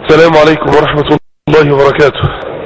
السلام عليكم ورحمة الله وبركاته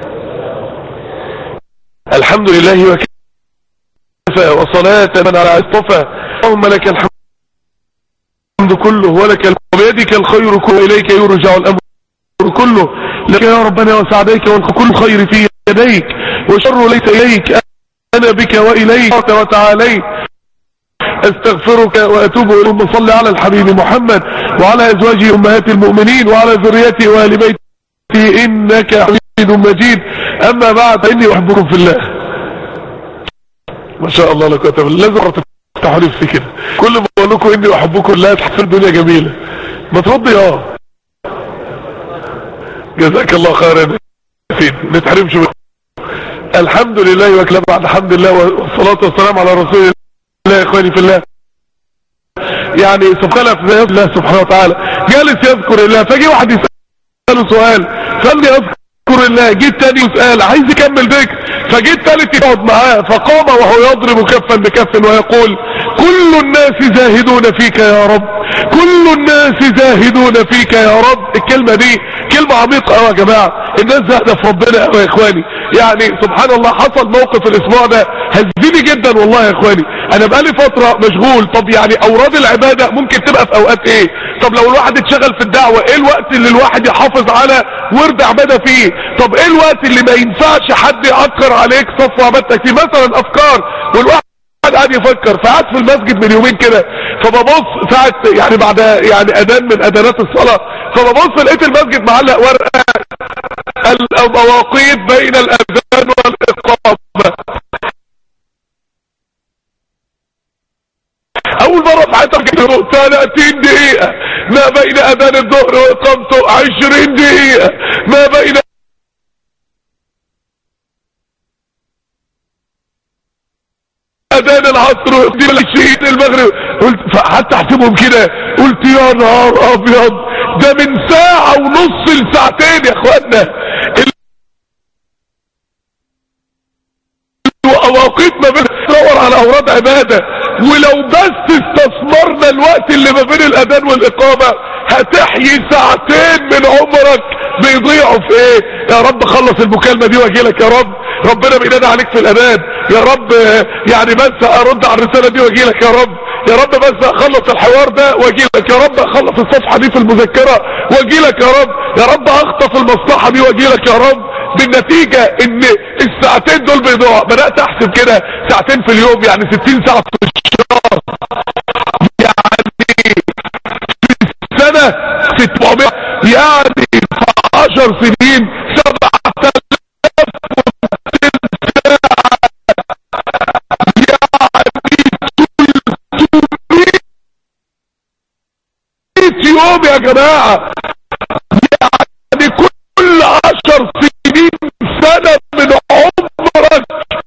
الحمد لله وكفى وصلاة من على اصطفى اللهم لك الحمد كله ولك بيدك الخير كله إليك يرجع الأمر كله لك يا ربنا وسعديك والكل خير في يديك وشر ليس إليك أنا بك وإليك وتعاليك استغفرك واتوب اليك صل على الحبيب محمد وعلى ازواجه امهات المؤمنين وعلى ذريته واهل بيته انك حميد مجيد اما بعد فاني احبكم في الله ما شاء الله لك وتعالى لازم تفتحوا نفسي كده كل ما اقول لكم اني احبكم الله تحس الدنيا جميله ما تردي اه جزاك الله خيرا فين نتحرمش من الحمد لله وكلا بعد الحمد لله والصلاه والسلام على رسول الله الله يا اخواني في الله يعني سبحانه في الله سبحانه وتعالى جالس يذكر الله فجي واحد يسأله سؤال خلي يذكر الله جيت تاني يسأل عايز يكمل ذكر فجيت تالت يقعد معاه فقام وهو يضرب كفا بكف ويقول كل الناس زاهدون فيك يا رب كل الناس زاهدون فيك يا رب الكلمة دي كلمة عميقة قوي يا جماعة الناس زاهدة في ربنا قوي يا اخواني يعني سبحان الله حصل موقف الاسبوع ده هزني جدا والله يا اخواني انا بقالي فترة مشغول طب يعني اوراد العبادة ممكن تبقى في اوقات ايه طب لو الواحد اتشغل في الدعوة ايه الوقت اللي الواحد يحافظ على ورد عبادة فيه طب ايه الوقت اللي ما ينفعش حد يعكر عليك صف عبادتك فيه مثلا افكار والواحد قاعد يفكر فقعد في المسجد من يومين كده فببص ساعة يعني بعد يعني اذان من اذانات الصلاة فببص لقيت المسجد معلق ورقة المواقيت بين الاذان والاقامة اول مرة في حياتي كده 30 دقيقة ما بين اذان الظهر واقامته 20 دقيقة ما بين اذان العصر ويقدم الشهيد المغرب قلت فقعدت احسبهم كده قلت يا نهار ابيض ده من ساعة ونص لساعتين يا اخوانا واوقيت ما بين تدور على اوراد عبادة ولو بس استثمرنا الوقت اللي ما بين الاذان والاقامة هتحيي ساعتين من عمرك بيضيعوا في ايه يا رب خلص المكالمة دي واجي لك يا رب ربنا بينادى عليك في الاذان يا رب يعني بس ارد على الرسالة دي واجي لك يا رب يا رب بس اخلص الحوار ده واجي لك يا رب اخلص الصفحة دي في المذكرة واجي لك يا رب يا رب اخطف المصلحة دي واجي لك يا رب بالنتيجة ان الساعتين دول بيضيعوا بدأت احسب كده ساعتين في اليوم يعني 60 ساعة في الشهر يعني في السنة 600 يعني في 10 سنين 7000 يوم يا جماعة يعني كل عشر سنين سنة من عمرك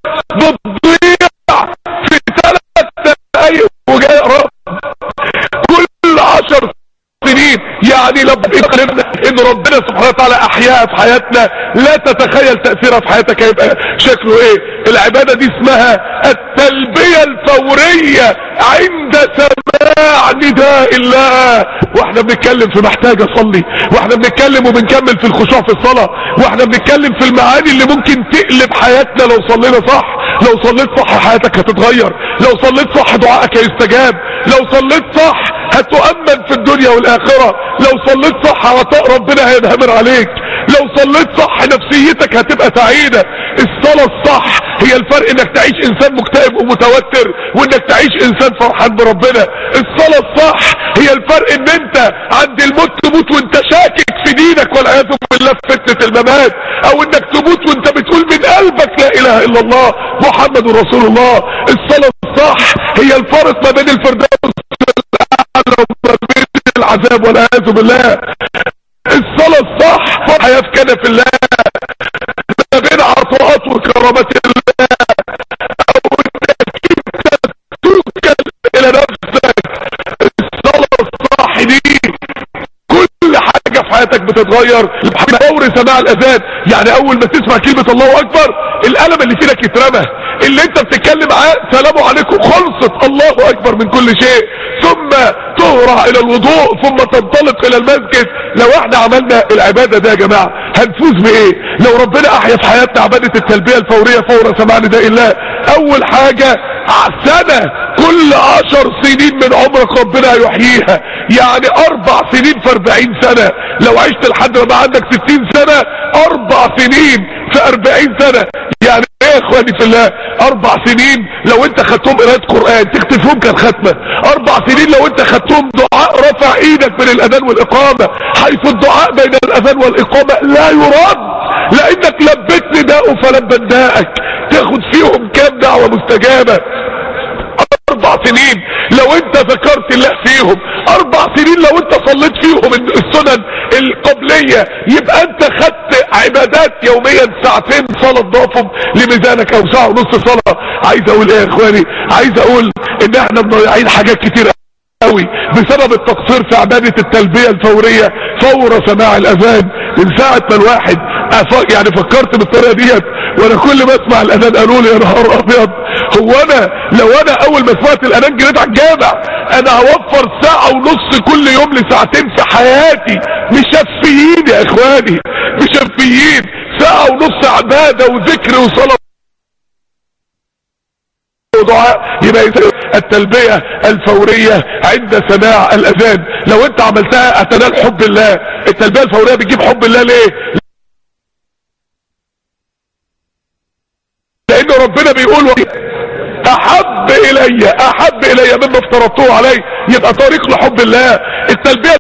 بتضيع في ثلاث دقايق وجاي رب كل عشر سنين يعني لما ان ربنا سبحانه وتعالى احياها في حياتنا لا تتخيل تأثيرها في حياتك هيبقى شكله ايه العبادة دي اسمها التلبية الفورية عند سماع نداء الله واحنا بنتكلم في محتاج اصلي واحنا بنتكلم وبنكمل في الخشوع في الصلاة واحنا بنتكلم في المعاني اللي ممكن تقلب حياتنا لو صلينا صح لو صليت صح حياتك هتتغير لو صليت صح دعائك هيستجاب لو صليت صح هتؤمن في الدنيا والاخرة لو صليت صح عطاء ربنا هينهمر عليك لو صليت صح نفسيتك هتبقى سعيدة الصلاة الصح هي الفرق انك تعيش انسان مكتئب ومتوتر وانك تعيش انسان فرحان بربنا الصلاة الصح هي الفرق ان انت عند الموت تموت وانت شاكك في دينك والعياذ بالله في فتنة الممات او انك تموت وانت بتقول من قلبك لا اله الا الله محمد رسول الله الصلاة الصح هي الفارق ما بين الفردوس وما بين العذاب والعياذ بالله الصلاة الصح حياة في كنف الله ما بين عطاءات وكرامات الله او انك تركن الى نفسك الصلاة الصح دي كل حاجة في حياتك بتتغير فور سماع الاذان يعني اول ما تسمع كلمة الله اكبر القلم اللي في ايدك يترمى اللي انت بتتكلم معاه سلام عليكم خلصت الله اكبر من كل شيء ثم تهرع الى الوضوء ثم تنطلق الى المسجد لو احنا عملنا العبادة ده يا جماعة هنفوز بايه لو ربنا احيا في حياتنا عبادة التلبية الفورية فور سماع نداء الله اول حاجة سنة كل عشر سنين من عمرك ربنا هيحييها يعني اربع سنين في اربعين سنة لو عشت لحد ما عندك ستين سنة اربع سنين في اربعين سنة يعني ايه يا اخواني في الله اربع سنين لو انت خدتهم قراءة قرآن تكتفهم كان ختمة اربع سنين لو انت خدتهم دعاء رفع ايدك من الاذان والاقامة حيث الدعاء بين الاذان والاقامة لا يرد لانك لبيت نداءه فلبى نداءك تاخد فيهم كام دعوة مستجابة اربع سنين لو انت ذكرت الله فيهم اربع سنين لو انت صليت فيهم السنن القبلية يبقى انت خدت عبادات يوميا ساعتين صلاة ضافهم لميزانك او ساعة ونص صلاة عايز اقول ايه يا اخواني عايز اقول ان احنا مضيعين حاجات كتير قوي بسبب التقصير في عبادة التلبية الفورية فور سماع الاذان من ساعة ما الواحد يعني فكرت بالطريقة ديت وانا كل ما اسمع الاذان قالوا لي يا نهار ابيض هو انا لو انا اول ما سمعت الاذان جريت على الجامع انا هوفر ساعة ونص كل يوم لساعتين في حياتي مشفيين يا اخواني مشفيين ساعة ونص عبادة وذكر وصلاة ودعاء يبقى التلبية الفورية عند سماع الاذان لو انت عملتها هتنال حب الله التلبية الفورية بتجيب حب الله ليه لان ربنا بيقول احب الي احب الي مما افترضته علي يبقى طريق لحب الله التلبية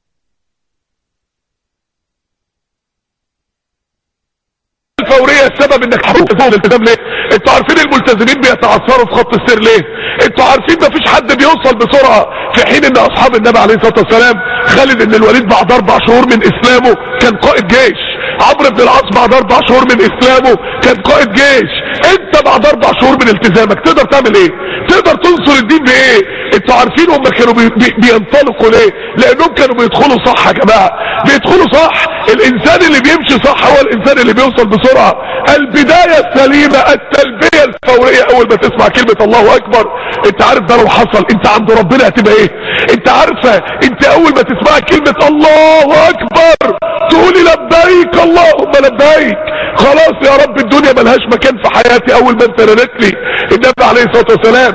الفورية السبب انك تحط فوق الالتزام ليه انتوا عارفين الملتزمين بيتعثروا في خط السير ليه انتوا عارفين مفيش حد بيوصل بسرعة في حين ان اصحاب النبي عليه الصلاة والسلام خالد بن الوليد بعد اربع شهور من اسلامه كان قائد جيش عمرو بن العاص بعد اربع شهور من اسلامه كان قائد جيش انت بعد اربع شهور من التزامك تقدر تعمل ايه تقدر تنصر الدين بايه انتوا عارفين هم كانوا بي بي بينطلقوا ليه لانهم كانوا بيدخلوا صح يا جماعة بيدخلوا صح الانسان اللي بيمشي صح هو الانسان اللي بيوصل بسرعة البداية السليمة التلبية الفورية اول ما تسمع كلمة الله اكبر انت عارف ده لو حصل انت عند ربنا هتبقى ايه انت عارفة انت اول ما تسمع كلمة الله اكبر تقولي لبيك اللهم لبيك خلاص يا رب الدنيا ملهاش مكان في حياتي اول ما انت رنت لي النبي عليه الصلاة والسلام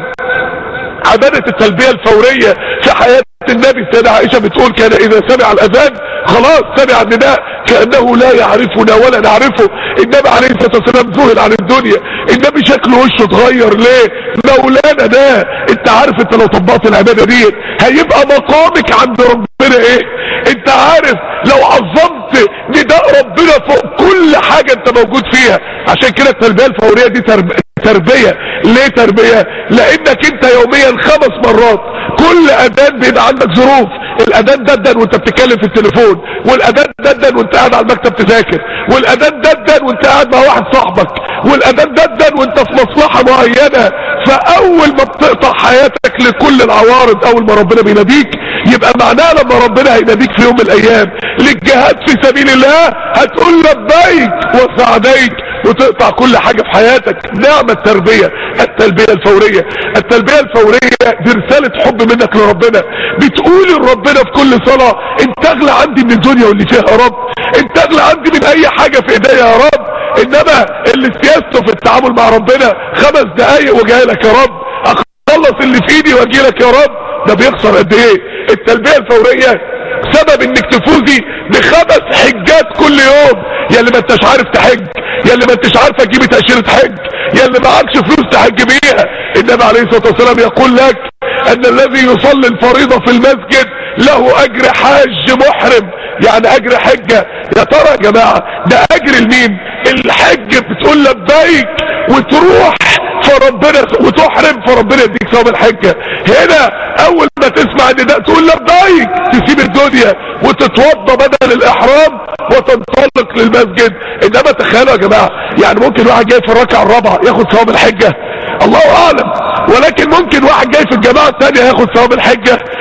عبادة التلبية الفورية في حياة النبي السيدة عائشة بتقول كان اذا سمع الاذان خلاص سمع النداء كأنه لا يعرفنا ولا نعرفه النبي عليه الصلاة والسلام ذهل عن الدنيا النبي شكله وشه اتغير ليه مولانا ده انت عارف انت لو طبقت العبادة دي هيبقى مقامك عند ربنا ايه انت عارف لو عظمت نداء ربنا فوق كل حاجة انت موجود فيها عشان كده التربية الفورية دي تربية تربية ليه تربية لانك انت يوميا خمس مرات كل اذان بيبقى عندك ظروف الاذان ددن وانت بتتكلم في التليفون والاذان ددن وانت قاعد على المكتب تذاكر والاذان ددن وانت قاعد مع واحد صاحبك والاذان ددن وانت في مصلحة معينة فاول ما بتقطع حياتك لكل العوارض اول ما ربنا بيناديك يبقى معناه لما ربنا هيناديك في يوم من الايام للجهاد في سبيل الله هتقول لبيك وسعديك وتقطع كل حاجة في حياتك نعم التربية التلبية الفورية التلبية الفورية دي رسالة حب منك لربنا بتقول لربنا في كل صلاة انت اغلى عندي من الدنيا واللي فيها يا رب انت اغلى عندي من اي حاجة في ايديا يا رب انما اللي سياسته في التعامل مع ربنا خمس دقايق وجاي لك يا رب اخلص اللي في ايدي واجي لك يا رب ده بيخسر قد ايه التلبية الفورية سبب انك تفوزي بخمس حجات كل يوم يا اللي ما انتش عارف تحج يا اللي ما انتش عارفه تجيبي تأشيرة حج يا اللي معكش فلوس تحج بيها النبي عليه الصلاة والسلام يقول لك ان الذي يصلي الفريضة في المسجد له اجر حاج محرم يعني اجر حجة يا ترى يا جماعة ده اجر لمين الحج بتقول لبيك وتروح فربنا وتحرم فربنا يديك ثواب الحجة هنا اول ما تسمع النداء تقول لبيك تسيب الدنيا وتتوضى بدل الاحرام وتنطلق للمسجد انما تخيلوا يا جماعة يعني ممكن واحد جاي في الركعة الرابعة ياخد ثواب الحجة الله اعلم ولكن ممكن واحد جاي في الجماعة الثانية ياخد ثواب الحجة ولا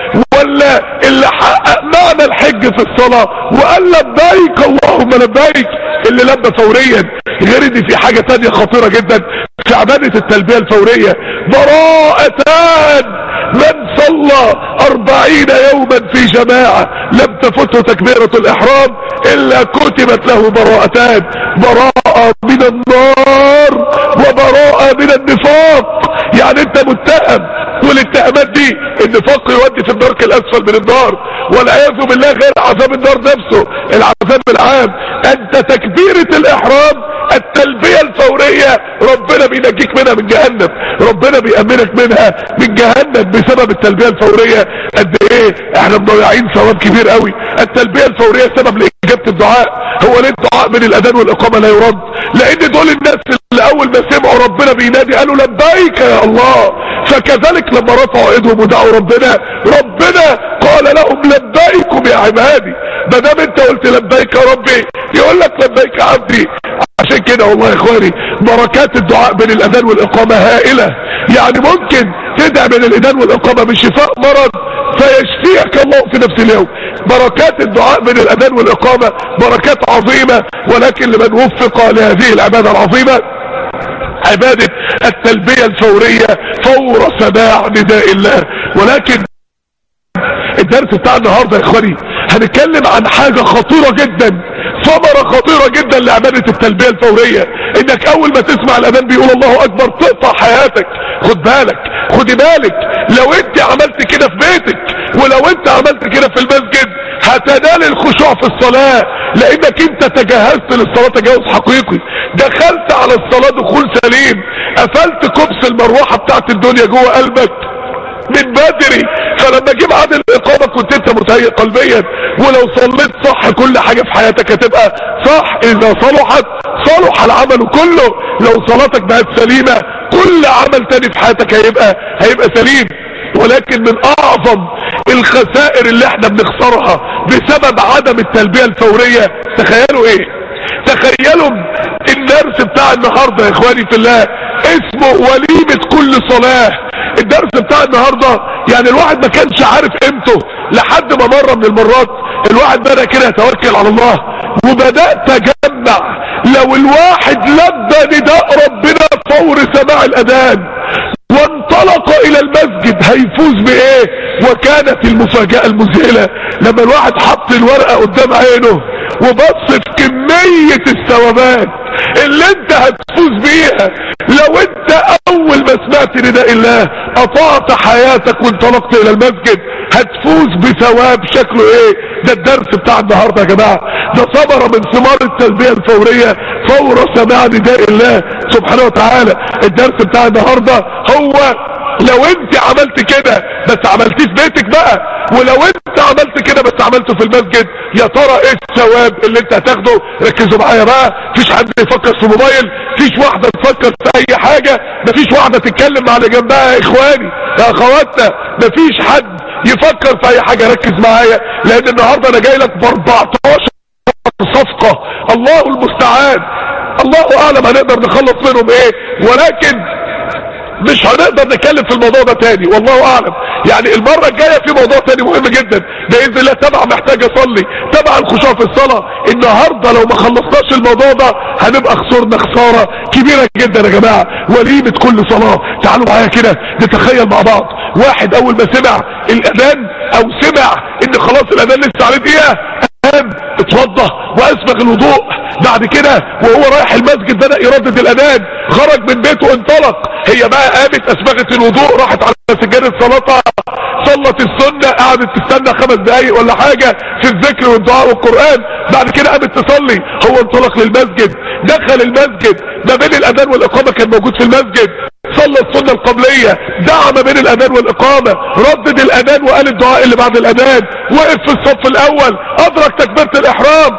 ولا اللي حقق معنى الحج في الصلاة وقال لبيك اللهم لبيك اللي لبى فوريا غير ان في حاجة تانية خطيرة جدا في عبادة التلبية الفورية براءتان من صلى أربعين يوما في جماعة لم تفته تكبيرة الإحرام إلا كتبت له براءتان براءة من النار وبراءة من النفاق يعني انت متهم والاتهامات دي النفاق يودي في الدرك الاسفل من النار والعياذ بالله غير عذاب النار نفسه العذاب العام انت تكبيرة الاحرام التلبية الفورية ربنا بينجيك منها من جهنم ربنا بيأمنك منها من جهنم بسبب التلبية الفورية قد ايه احنا مضيعين ثواب كبير قوي التلبية الفورية سبب لإجابة الدعاء هو ليه الدعاء من الاذان والاقامة لا يرد لان دول الناس اللي اول ما سمعوا ربنا بينادي قالوا لبيك يا الله فكذلك لما رفعوا ايدهم ودعوا ربنا ربنا قال لهم لبيكم يا عبادي ما دام انت قلت لبيك يا ربي يقول لك لبيك يا عبدي عشان كده والله يا اخواني بركات الدعاء بين الاذان والاقامة هائلة يعني ممكن تدعي من الاذان والاقامة بشفاء مرض فيشفيك الله في نفس اليوم بركات الدعاء بين الاذان والاقامة بركات عظيمة ولكن لمن وفق لهذه العبادة العظيمة عبادة التلبية الفورية فور سماع نداء الله ولكن الدرس بتاع النهاردة يا اخواني هنتكلم عن حاجة خطيرة جدا ثمرة خطيرة جدا لعبادة التلبية الفورية انك اول ما تسمع الاذان بيقول الله اكبر تقطع حياتك خد بالك خدي بالك لو انت عملت كده في بيتك ولو انت عملت كده في المسجد هتنال الخشوع في الصلاة لانك انت تجهزت للصلاة تجهز حقيقي دخلت على الصلاة دخول سليم قفلت كبس المروحة بتاعت الدنيا جوه قلبك من بدري فلما جه ميعاد الاقامه كنت انت متهيئ قلبيا ولو صليت صح كل حاجه في حياتك هتبقى صح اذا صلحت صلح العمل كله لو صلاتك بقت سليمه كل عمل تاني في حياتك هيبقى هيبقى سليم ولكن من اعظم الخسائر اللي احنا بنخسرها بسبب عدم التلبيه الفوريه تخيلوا ايه تخيلوا الدرس بتاع النهاردة يا اخواني في الله اسمه وليمة كل صلاة الدرس بتاع النهاردة يعني الواحد ما كانش عارف قيمته لحد ما مرة من المرات الواحد بدأ كده يتوكل على الله وبدأت اجمع لو الواحد لبى نداء ربنا فور سماع الاذان وانطلق الى المسجد هيفوز بايه وكانت المفاجأة المذهلة لما الواحد حط الورقة قدام عينه وبص في كمية الثوابات اللي انت هتفوز بيها لو انت اول ما سمعت نداء الله قطعت حياتك وانطلقت الى المسجد هتفوز بثواب شكله ايه ده الدرس بتاع النهاردة يا جماعة ده ثمرة من ثمار التلبية الفورية فور سماع نداء الله سبحانه وتعالى الدرس بتاع النهاردة هو لو انت عملت كده بس عملتيه في بيتك بقى ولو انت عملت كده بس عملته في المسجد يا ترى ايه الثواب اللي انت هتاخده ركزوا معايا بقى مفيش حد يفكر في موبايل مفيش واحدة تفكر في اي حاجة مفيش واحدة تتكلم مع اللي جنبها يا اخواني يا اخواتنا مفيش حد يفكر في اي حاجة ركز معايا لان النهاردة انا جاي لك ب 14 صفقة الله المستعان الله اعلم هنقدر نخلص منهم ايه ولكن مش هنقدر نتكلم في الموضوع ده تاني والله اعلم يعني المرة الجاية في موضوع تاني مهم جدا باذن الله تبع محتاج اصلي تبع الخشوع في الصلاة النهاردة لو ما خلصناش الموضوع ده هنبقى خسرنا خسارة كبيرة جدا يا جماعة وليمة كل صلاة تعالوا معايا كده نتخيل مع بعض واحد اول ما سمع الاذان او سمع ان خلاص الاذان لسه عليه دقيقة قام اتوضى واسبغ الوضوء بعد كده وهو رايح المسجد بدأ يردد الاذان خرج من بيته انطلق هي بقى قامت اسبغت الوضوء راحت على سجادة صلاتها صلت السنة قعدت تستنى خمس دقايق ولا حاجة في الذكر والدعاء والقرآن بعد كده قامت تصلي هو انطلق للمسجد دخل المسجد ما بين الاذان والاقامة كان موجود في المسجد صلى السنة القبلية دعا ما بين الاذان والاقامة ردد الاذان وقال الدعاء اللي بعد الاذان وقف في الصف الاول ادرك تكبيرة الاحرام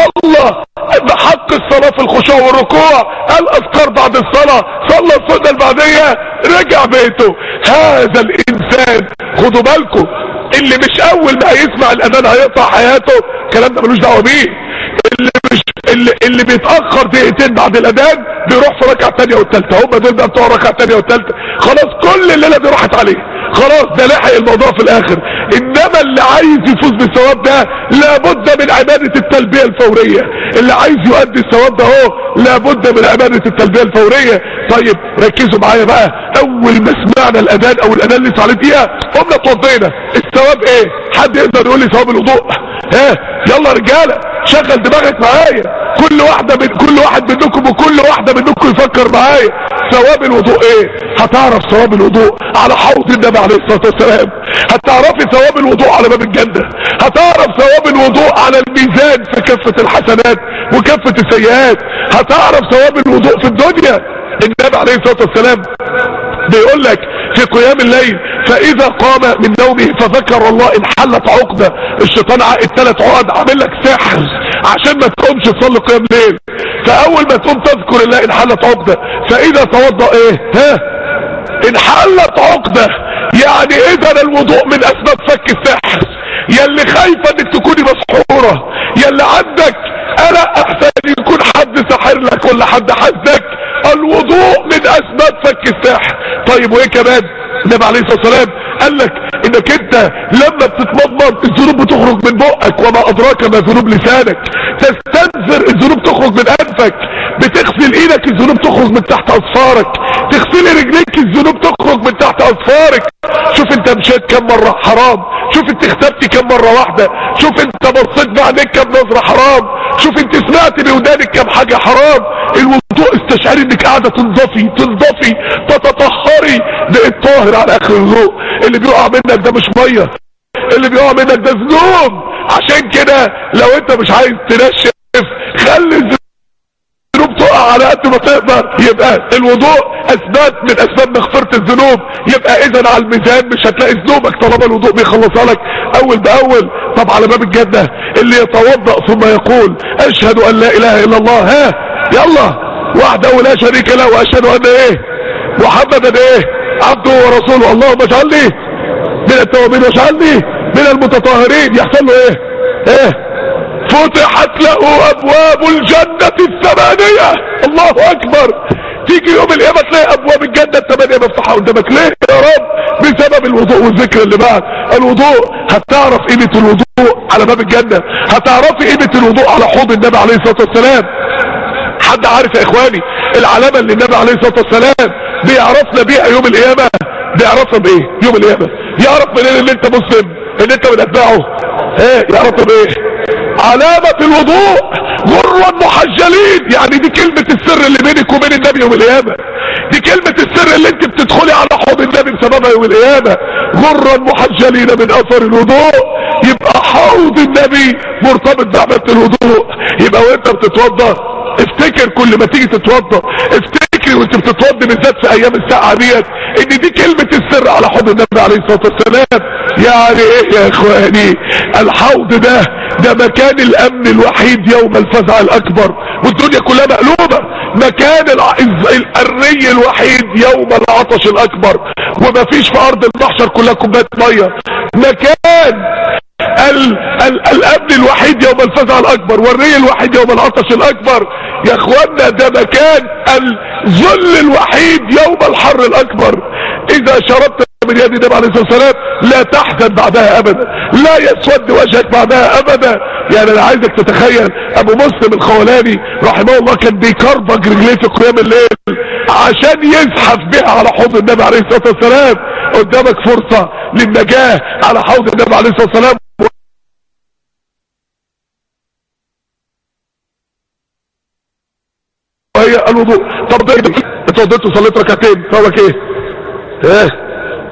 صلى بحق الصلاة في الخشوع والركوع قال اذكار بعد الصلاة صلى السنة البعدية رجع بيته هذا الانسان خدوا بالكم اللي مش اول ما هيسمع الاذان هيقطع حياته الكلام ده ملوش دعوه بيه اللي مش اللي, اللي بيتاخر دقيقتين بعد الاذان بيروح في ركعه ثانيه والثالثه هم دول بقى بتوع الركعه الثانيه والثالثه خلاص كل الليله دي راحت عليه خلاص ده لحق الموضوع في الاخر انما اللي عايز يفوز بالثواب ده لابد من عباده التلبيه الفوريه اللي عايز يؤدي الثواب ده اهو لابد من عباده التلبيه الفوريه طيب ركزوا معايا بقى اول ما سمعنا الاذان او الاذان لسه عليه دقيقه قمنا اتوضينا الثواب ايه حد يقدر يقول لي ثواب الوضوء ها يلا رجاله شغل دماغك معايا كل واحده من كل واحد منكم وكل واحده منكم يفكر معايا ثواب الوضوء ايه هتعرف ثواب الوضوء على حوض النبي عليه الصلاه والسلام هتعرفي ثواب الوضوء على باب الجنه هتعرف ثواب الوضوء على الميزان في كفه الحسنات وكفه السيئات هتعرف ثواب الوضوء في الدنيا النبي عليه الصلاه والسلام بيقول لك في قيام الليل فاذا قام من نومه فذكر الله انحلت عقدة الشيطان عقد ثلاث عقد عامل لك سحر عشان ما تقومش تصلي قيام ليل فاول ما تقوم تذكر الله انحلت عقدة فاذا توضأ ايه ها انحلت عقدة يعني اذا الوضوء من اسباب فك السحر يلي خايفة انك تكوني مسحورة يلي عندك قلق احسن يكون حد ساحر لك ولا حد حدك الوضوء من اسباب فك السحر طيب وايه كمان النبي عليه الصلاه والسلام قال لك انك انت لما بتتمضمض الذنوب بتخرج من بقك وما ادراك ما ذنوب لسانك تستنزر الذنوب تخرج من انفك بتغسل ايدك الذنوب تخرج من تحت اظفارك تغسلي رجليك الذنوب تخرج من تحت اظفارك شوف انت مشيت كم مرة حرام شوف انت اختبتي كم مرة واحدة شوف انت بصيت بعينيك كم نظرة حرام شوف انت سمعت بودانك كم حاجة حرام الوضوء استشعري انك قاعدة تنضفي تنضفي تتطهري ده الطاهر على اخر الوضوء اللي بيقع منك ده مش مية اللي بيقع منك ده ذنوب عشان كده لو انت مش عايز تنشف خلي الذنوب تقع على قد ما تقدر يبقى الوضوء اسباب من اسباب مغفرة الذنوب يبقى اذا على الميزان مش هتلاقي ذنوبك طالما الوضوء بيخلصها لك اول باول طب على باب الجنة اللي يتوضأ ثم يقول اشهد ان لا اله الا الله ها يلا وحده لا شريك له واشهد ان ايه محمدا ايه عبده ورسوله اللهم اجعلني من التوابين واجعلني من المتطهرين يحصل له ايه ايه فتحت له ابواب الجنة الثمانية الله اكبر تيجي يوم القيامة تلاقي ابواب الجنة الثمانية مفتوحة قدامك ليه يا رب بسبب الوضوء والذكر اللي بعد الوضوء هتعرف قيمة الوضوء على باب الجنة هتعرفي قيمة الوضوء على حوض النبي عليه الصلاة والسلام حد عارف يا اخواني العلامة اللي النبي عليه الصلاة والسلام بيعرفنا بيها يوم القيامة بيعرفنا بايه يوم القيامة يعرف منين اللي انت مسلم اللي انت من اتباعه ايه يعرف بايه علامة الوضوء غرا محجلين يعني دي كلمة السر اللي بينك وبين النبي يوم القيامة دي كلمة السر اللي انت بتدخلي على حوض النبي بسببها يوم القيامة غرا محجلين من اثر الوضوء يبقى حوض النبي مرتبط بعبادة الوضوء يبقى وانت بتتوضى افتكر كل ما تيجي تتوضى افتكري وانت بتتوضى بالذات في ايام الساعة ديت ان دي كلمة السر على حوض النبي عليه الصلاة والسلام يعني ايه يا اخواني الحوض ده ده مكان الامن الوحيد يوم الفزع الاكبر والدنيا كلها مقلوبة مكان الري الوحيد يوم العطش الاكبر ومفيش في ارض المحشر كلها كوبايه ميه مكان ال ال الامن الوحيد يوم الفزع الاكبر والري الوحيد يوم العطش الاكبر يا اخوانا ده مكان الذل الوحيد يوم الحر الاكبر اذا شربت من يد النبي عليه الصلاه والسلام لا تحزن بعدها ابدا لا يسود وجهك بعدها ابدا يعني انا عايزك تتخيل ابو مسلم الخولاني رحمه الله كان بيكربج رجليه في قيام الليل عشان يزحف بها على حوض النبي عليه الصلاه والسلام قدامك فرصه للنجاه على حوض النبي عليه الصلاه والسلام وهي الوضوء طب ده اتوضيت وصليت ركعتين طبك ايه ايه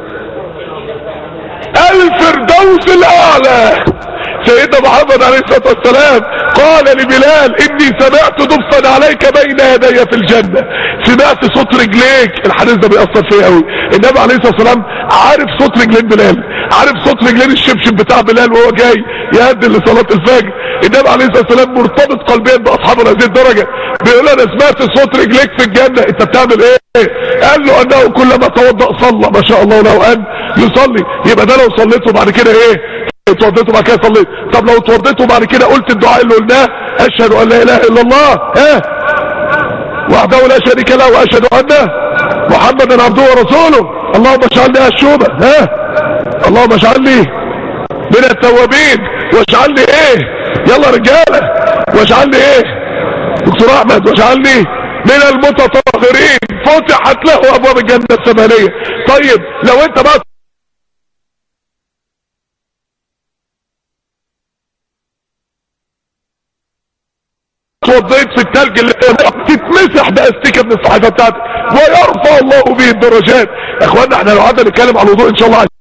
الفردوس الاعلى سيدنا محمد عليه الصلاة والسلام قال لبلال اني سمعت دفا عليك بين يدي في الجنة سمعت صوت رجليك الحديث ده بيأثر فيه قوي النبي عليه الصلاة والسلام عارف صوت رجلين بلال عارف صوت رجلين الشبشب بتاع بلال وهو جاي يهدي لصلاة الفجر النبي عليه الصلاة والسلام مرتبط قلبيا باصحابه لهذه الدرجة بيقول انا سمعت صوت رجليك في الجنة انت بتعمل ايه قال له انه كلما توضأ صلى ما شاء الله له ان يصلي يبقى ده لو صليته بعد كده ايه اتوضيت وبعد كده صليت طب لو اتوضيت وبعد كده قلت الدعاء اللي قلناه اشهد ان لا اله الا الله ها وحده لا شريك له واشهد ان محمدا عبده ورسوله اللهم اجعلني الشوبة ها اللهم اجعلني من التوابين واجعلني ايه يلا رجالة واجعلني ايه دكتور احمد واجعلني من المتطهرين فتحت له ابواب الجنة الثمانية طيب لو انت بقى اتوضيت في التلج اللي تتمسح باستيكه من الصحيفه بتاعتك ويرفع الله به الدرجات يا اخوانا احنا لو قعدنا نتكلم على الوضوء ان شاء الله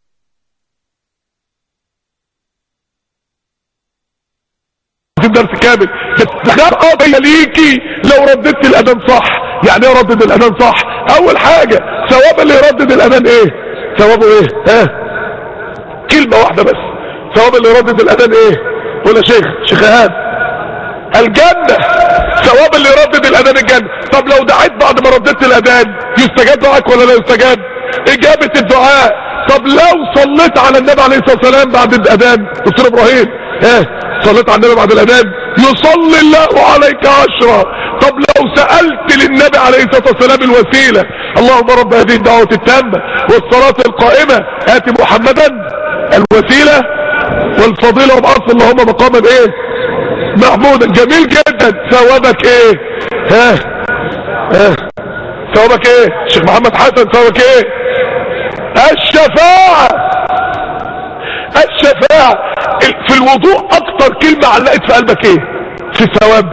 عايزين درس كامل بس قضيه ليكي لو رددت الاذان صح يعني ايه ردد الاذان صح اول حاجه ثواب اللي يردد الاذان ايه ثوابه ايه ها كلمه واحده بس ثواب اللي يردد الاذان ايه قول يا شيخ شيخ ايهاب الجنة ثواب اللي يردد الاذان الجنة طب لو دعيت بعد ما رددت الاذان يستجاب دعاك ولا لا يستجاب اجابة الدعاء طب لو صليت على النبي عليه الصلاة والسلام بعد الاذان دكتور ابراهيم ايه صليت على النبي بعد الاذان يصلي الله عليك عشرة طب لو سألت للنبي عليه الصلاة والسلام الوسيلة اللهم رب هذه الدعوة التامة والصلاة القائمة اتي محمدا الوسيلة والفضيلة وبعرف اللهم مقاما ايه محمود جميل جدا ثوابك ايه ها ها ثوابك ايه شيخ محمد حسن ثوابك ايه الشفاعة الشفاعة في الوضوء اكتر كلمة علقت في قلبك ايه في الثواب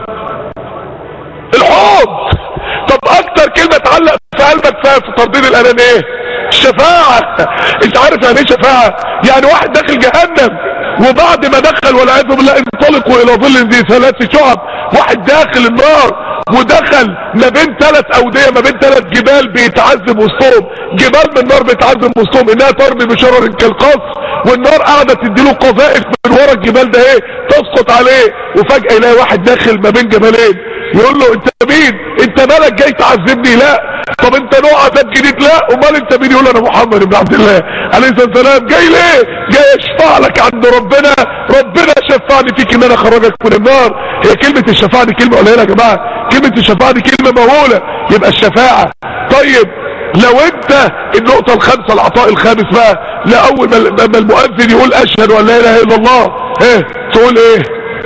الحب طب اكتر كلمة تعلق في قلبك في ترديد الاذان ايه الشفاعة انت عارف يعني ايه شفاعة يعني واحد داخل جهنم وبعد ما دخل والعياذ بالله انطلقوا الى ظل ذي ثلاث شعب واحد داخل النار ودخل ما بين ثلاث اودية ما بين ثلاث جبال بيتعذب وسطهم جبال من النار بيتعذب وسطهم انها ترمي بشرر كالقص والنار قاعدة تديله قذائف من ورا الجبال ده ايه تسقط عليه وفجأة يلاقي واحد داخل ما بين جبلين يقول له انت مين انت مالك جاي تعذبني لا طب انت نوع عذاب جديد لا امال انت مين يقول انا محمد بن عبد الله عليه الصلاه والسلام جاي ليه جاي اشفع لك عند ربنا ربنا شفعني فيك ان انا اخرجك من النار هي كلمه الشفاعه دي كلمه قليله يا جماعه كلمه الشفاعه دي كلمه مهوله يبقى الشفاعه طيب لو انت النقطة الخامسة العطاء الخامس بقى لأول ما المؤذن يقول اشهد ان لا اله الا الله ايه تقول ايه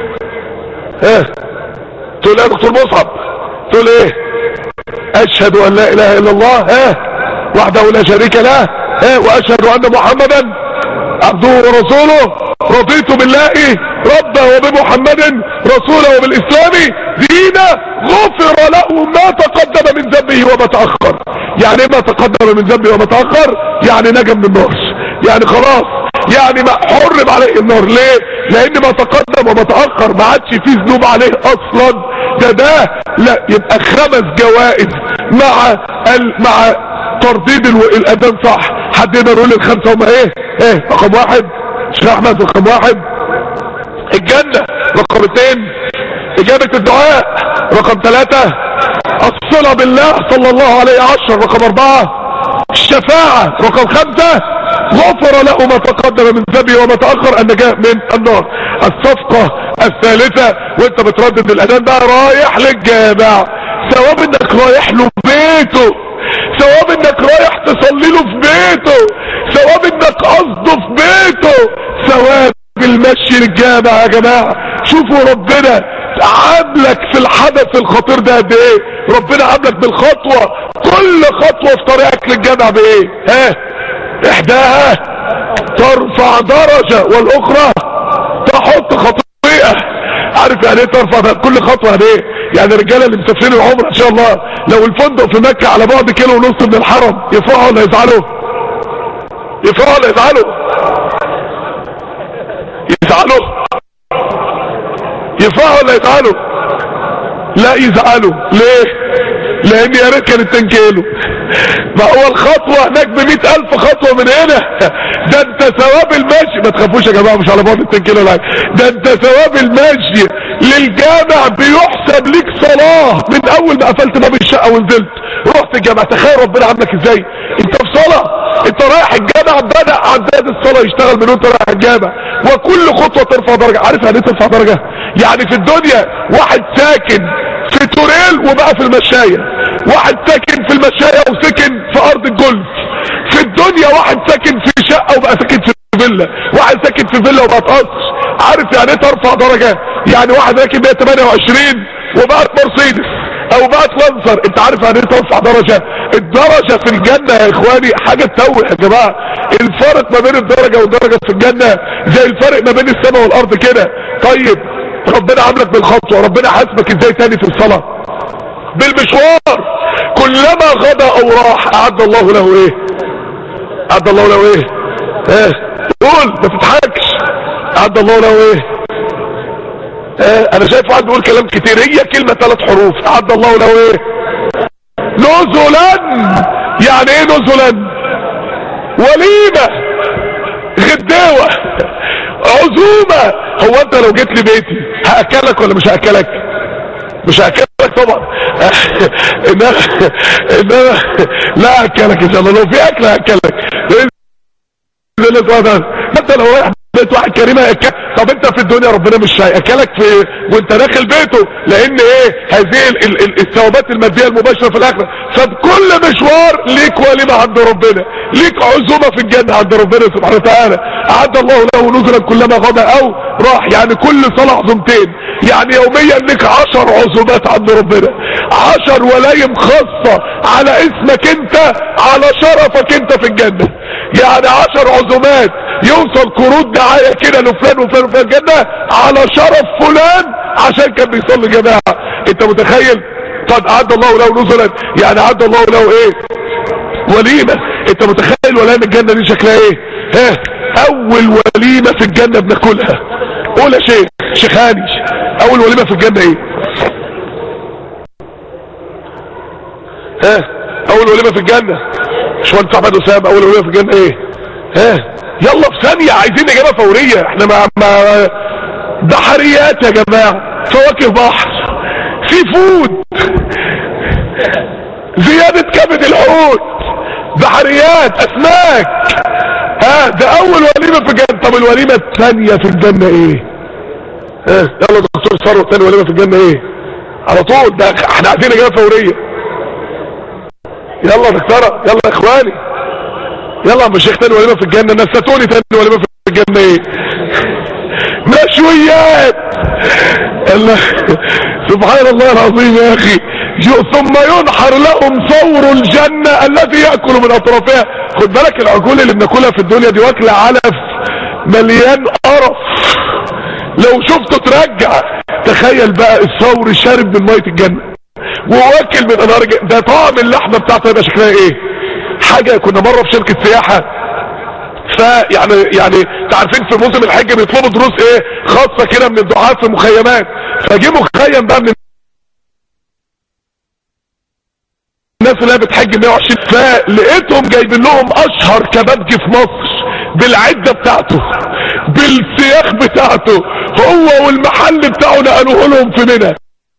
ايه تقول ايه يا دكتور مصعب تقول ايه اشهد ان لا اله الا الله ها وحده لا شريك له ها واشهد ان محمدا عبده ورسوله رضيت بالله ربا وبمحمد رسولا وبالاسلام دينا غفر له ما تقدم من ذنبه وما تاخر يعني ما تقدم من ذنبه وما تاخر يعني نجا من النار يعني خلاص يعني ما حرم عليه النار ليه لان ما تقدم وما تاخر ما عادش فيه ذنوب عليه اصلا ده ده لا يبقى خمس جوائز مع ال مع ترديد الاذان صح حد يقدر يقول الخمسه هما ايه ايه رقم واحد شيخ احمد رقم واحد الجنه رقم اثنين اجابه الدعاء رقم ثلاثة الصلة بالله صلى الله عليه عشر رقم اربعة الشفاعة رقم خمسة غفر له ما تقدم من ذنبه وما تأخر النجاة من النار الصفقة الثالثة وانت بتردد الاذان بقى رايح للجامع ثواب انك رايح له بيته ثواب انك رايح تصلي له في بيته ثواب انك قصده في بيته ثواب المشي للجامع يا جماعة شوفوا ربنا عاملك في الحدث الخطير ده قد ايه ربنا عاملك بالخطوة كل خطوة في طريقك للجامع بايه ها احداها ترفع درجة والاخرى تحط خطيئة عارف يعني ايه ترفع كل خطوة يعني ايه يعني الرجالة اللي مسافرين العمر ان شاء الله لو الفندق في مكة على بعد كيلو ونص من الحرم يفرحوا ولا يزعلوا يفرحوا ولا يزعلوا يزعلوا يفرحوا ولا يزعلوا لا يزعلوا ليه لان يا ريت كانت 2 كيلو ما هو الخطوة هناك بمئة الف خطوة من هنا ده انت ثواب المشي ما تخافوش يا جماعة مش على بعد 2 كيلو لا ده انت ثواب المشي للجامع بيحسب ليك صلاة من اول ما قفلت باب الشقة ونزلت رحت الجامع تخيل ربنا عاملك ازاي انت في صلاة انت رايح الجامع بدأ عداد الصلاة يشتغل من وانت رايح الجامع وكل خطوة ترفع درجة عارف يعني ايه ترفع درجة يعني في الدنيا واحد ساكن في توريل وبقى في المشاية واحد ساكن في المشاية وسكن في ارض الجولف في الدنيا واحد ساكن في شقة وبقى ساكن في فيلا واحد ساكن في فيلا وبقى قصر عارف يعني ايه ترفع درجة يعني واحد راكب 128 وبقت مرسيدس او بقت لانسر انت عارف يعني ايه ترفع درجة الدرجة في الجنة يا اخواني حاجة تتوه يا جماعة الفرق ما بين الدرجة والدرجة في الجنة زي الفرق ما بين السماء والارض كده طيب ربنا عاملك بالخطوة ربنا حاسبك ازاي تاني في الصلاة بالمشوار كلما غدا او راح اعد الله له ايه اعد الله له ايه ايه قول ما تضحكش اعد الله له ايه ايه انا شايف واحد بيقول كلام كتير هي كلمة ثلاث حروف اعد الله له ايه نزلا يعني ايه نزلا وليمة غداوة عزومة هو انت لو جيت لي بيتي هاكلك ولا مش هاكلك مش هاكلك طبعا انما انما لا هاكلك ان شاء الله لو في اكل هاكلك انت لو رايح بيت واحد كريم هيأكلك طب انت في الدنيا ربنا مش هيأكلك في وانت داخل بيته لان ايه هذه ال... ال... ال... الثوابات المادية المباشرة في الاخرة فبكل مشوار ليك وليمة عند ربنا ليك عزومة في الجنة عند ربنا سبحانه وتعالى اعد الله له نزلا كلما غدا او راح يعني كل صلاة عزومتين يعني يوميا ليك عشر عزومات عند ربنا عشر ولايم خاصة على اسمك انت على شرفك انت في الجنة يعني عشر عزومات يوصل كروت دعاية كده لفلان وفلان وفلان الجنة على شرف فلان عشان كان بيصلي جماعة انت متخيل قد اعد الله له نزلا يعني اعد الله له ايه وليمة انت متخيل وليمة الجنة دي شكلها ايه ها اول وليمة في الجنة بناكلها قول يا شيخ شيخ هاني اول وليمة في الجنة ايه ها اول وليمة في الجنة باشمهندس احمد اسامه اول وليمة في الجنة ايه ها يلا في ثانية عايزين اجابة فورية احنا مع, مع بحريات يا جماعة فواكه بحر سي فود زيادة كبد الحوت بحريات اسماك ها ده اول وليمة في الجنة طب الوليمة الثانية في الجنة ايه ها يلا دكتور ثروت ثاني وليمة في الجنة ايه على طول ده احنا عايزين اجابة فورية يلا دكتورة يلا يا اخواني يلا يا شيخ تاني وليمة في الجنة نسيتوني تاني وليمة في الجنة ايه مشويات الله سبحان الله العظيم يا اخي ثم ينحر لهم ثور الجنة الذي يأكل من اطرافها خد بالك العجول اللي بناكلها في الدنيا دي واكلة علف مليان قرف لو شفته ترجع تخيل بقى الثور شارب من مية الجنة وواكل من انهار ده طعم اللحمة بتاعته يبقى شكلها ايه حاجة كنا مرة في شركة سياحة فيعني يعني تعرفين في موسم الحج بيطلبوا دروس ايه خاصة كده من الدعاة في مخيمات فجي مخيم بقى من الناس اللي هي بتحج 120 فلقيتهم جايبين لهم اشهر كبابجي في مصر بالعدة بتاعته بالسياخ بتاعته هو والمحل بتاعه نقلوه لهم في منى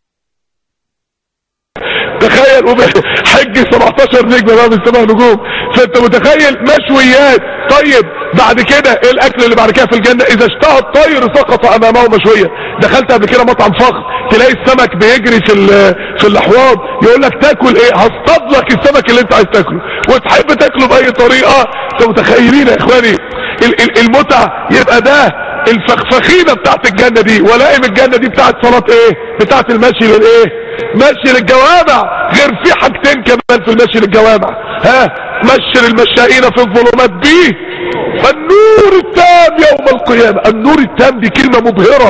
تخيل حج 17 نجمة بقى من سبع نجوم فانت متخيل مشويات طيب بعد كده ايه الاكل اللي بعد كده في الجنة اذا اشتهى الطير سقط امامه مشوية دخلت قبل كده مطعم فخم تلاقي السمك بيجري في في الاحواض يقول لك تاكل ايه هصطاد لك السمك اللي انت عايز تاكله وتحب تاكله باي طريقة انتوا متخيلين يا اخواني المتعة يبقى ده الفخفخينة بتاعت الجنة دي ولائم الجنة دي بتاعت صلاة ايه بتاعت المشي للايه مشي للجوامع غير في حاجتين كمان في المشي للجوامع ها مشي للمشائين في الظلمات دي النور التام يوم القيامة النور التام دي كلمة مبهرة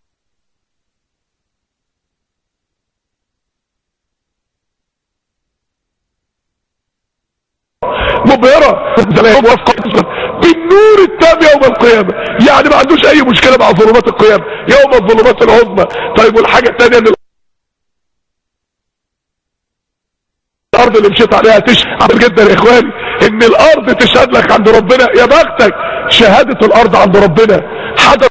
مبهرة بالنور التام يوم القيامة يعني ما عندوش اي مشكلة مع ظلمات القيامة يوم الظلمات العظمى طيب والحاجة الثانية ان الارض اللي مشيت عليها تشهد جدا يا اخواني ان الارض تشهد لك عند ربنا يا بختك شهادة الارض عند ربنا حدث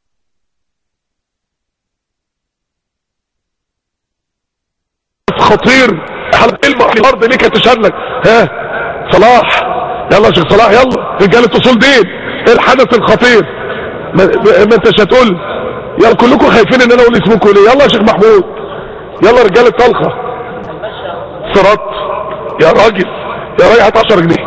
خطير كلمة الارض ليك تشهد لك ها صلاح يلا يا شيخ صلاح يلا رجالة اصول دين ايه الحدث الخطير ما, ما انتش هتقول يلا كلكم خايفين ان انا اقول اسمكم ليه يلا يا شيخ محمود يلا رجالة طلقة صراط يا راجل يا راجل هات 10 جنيه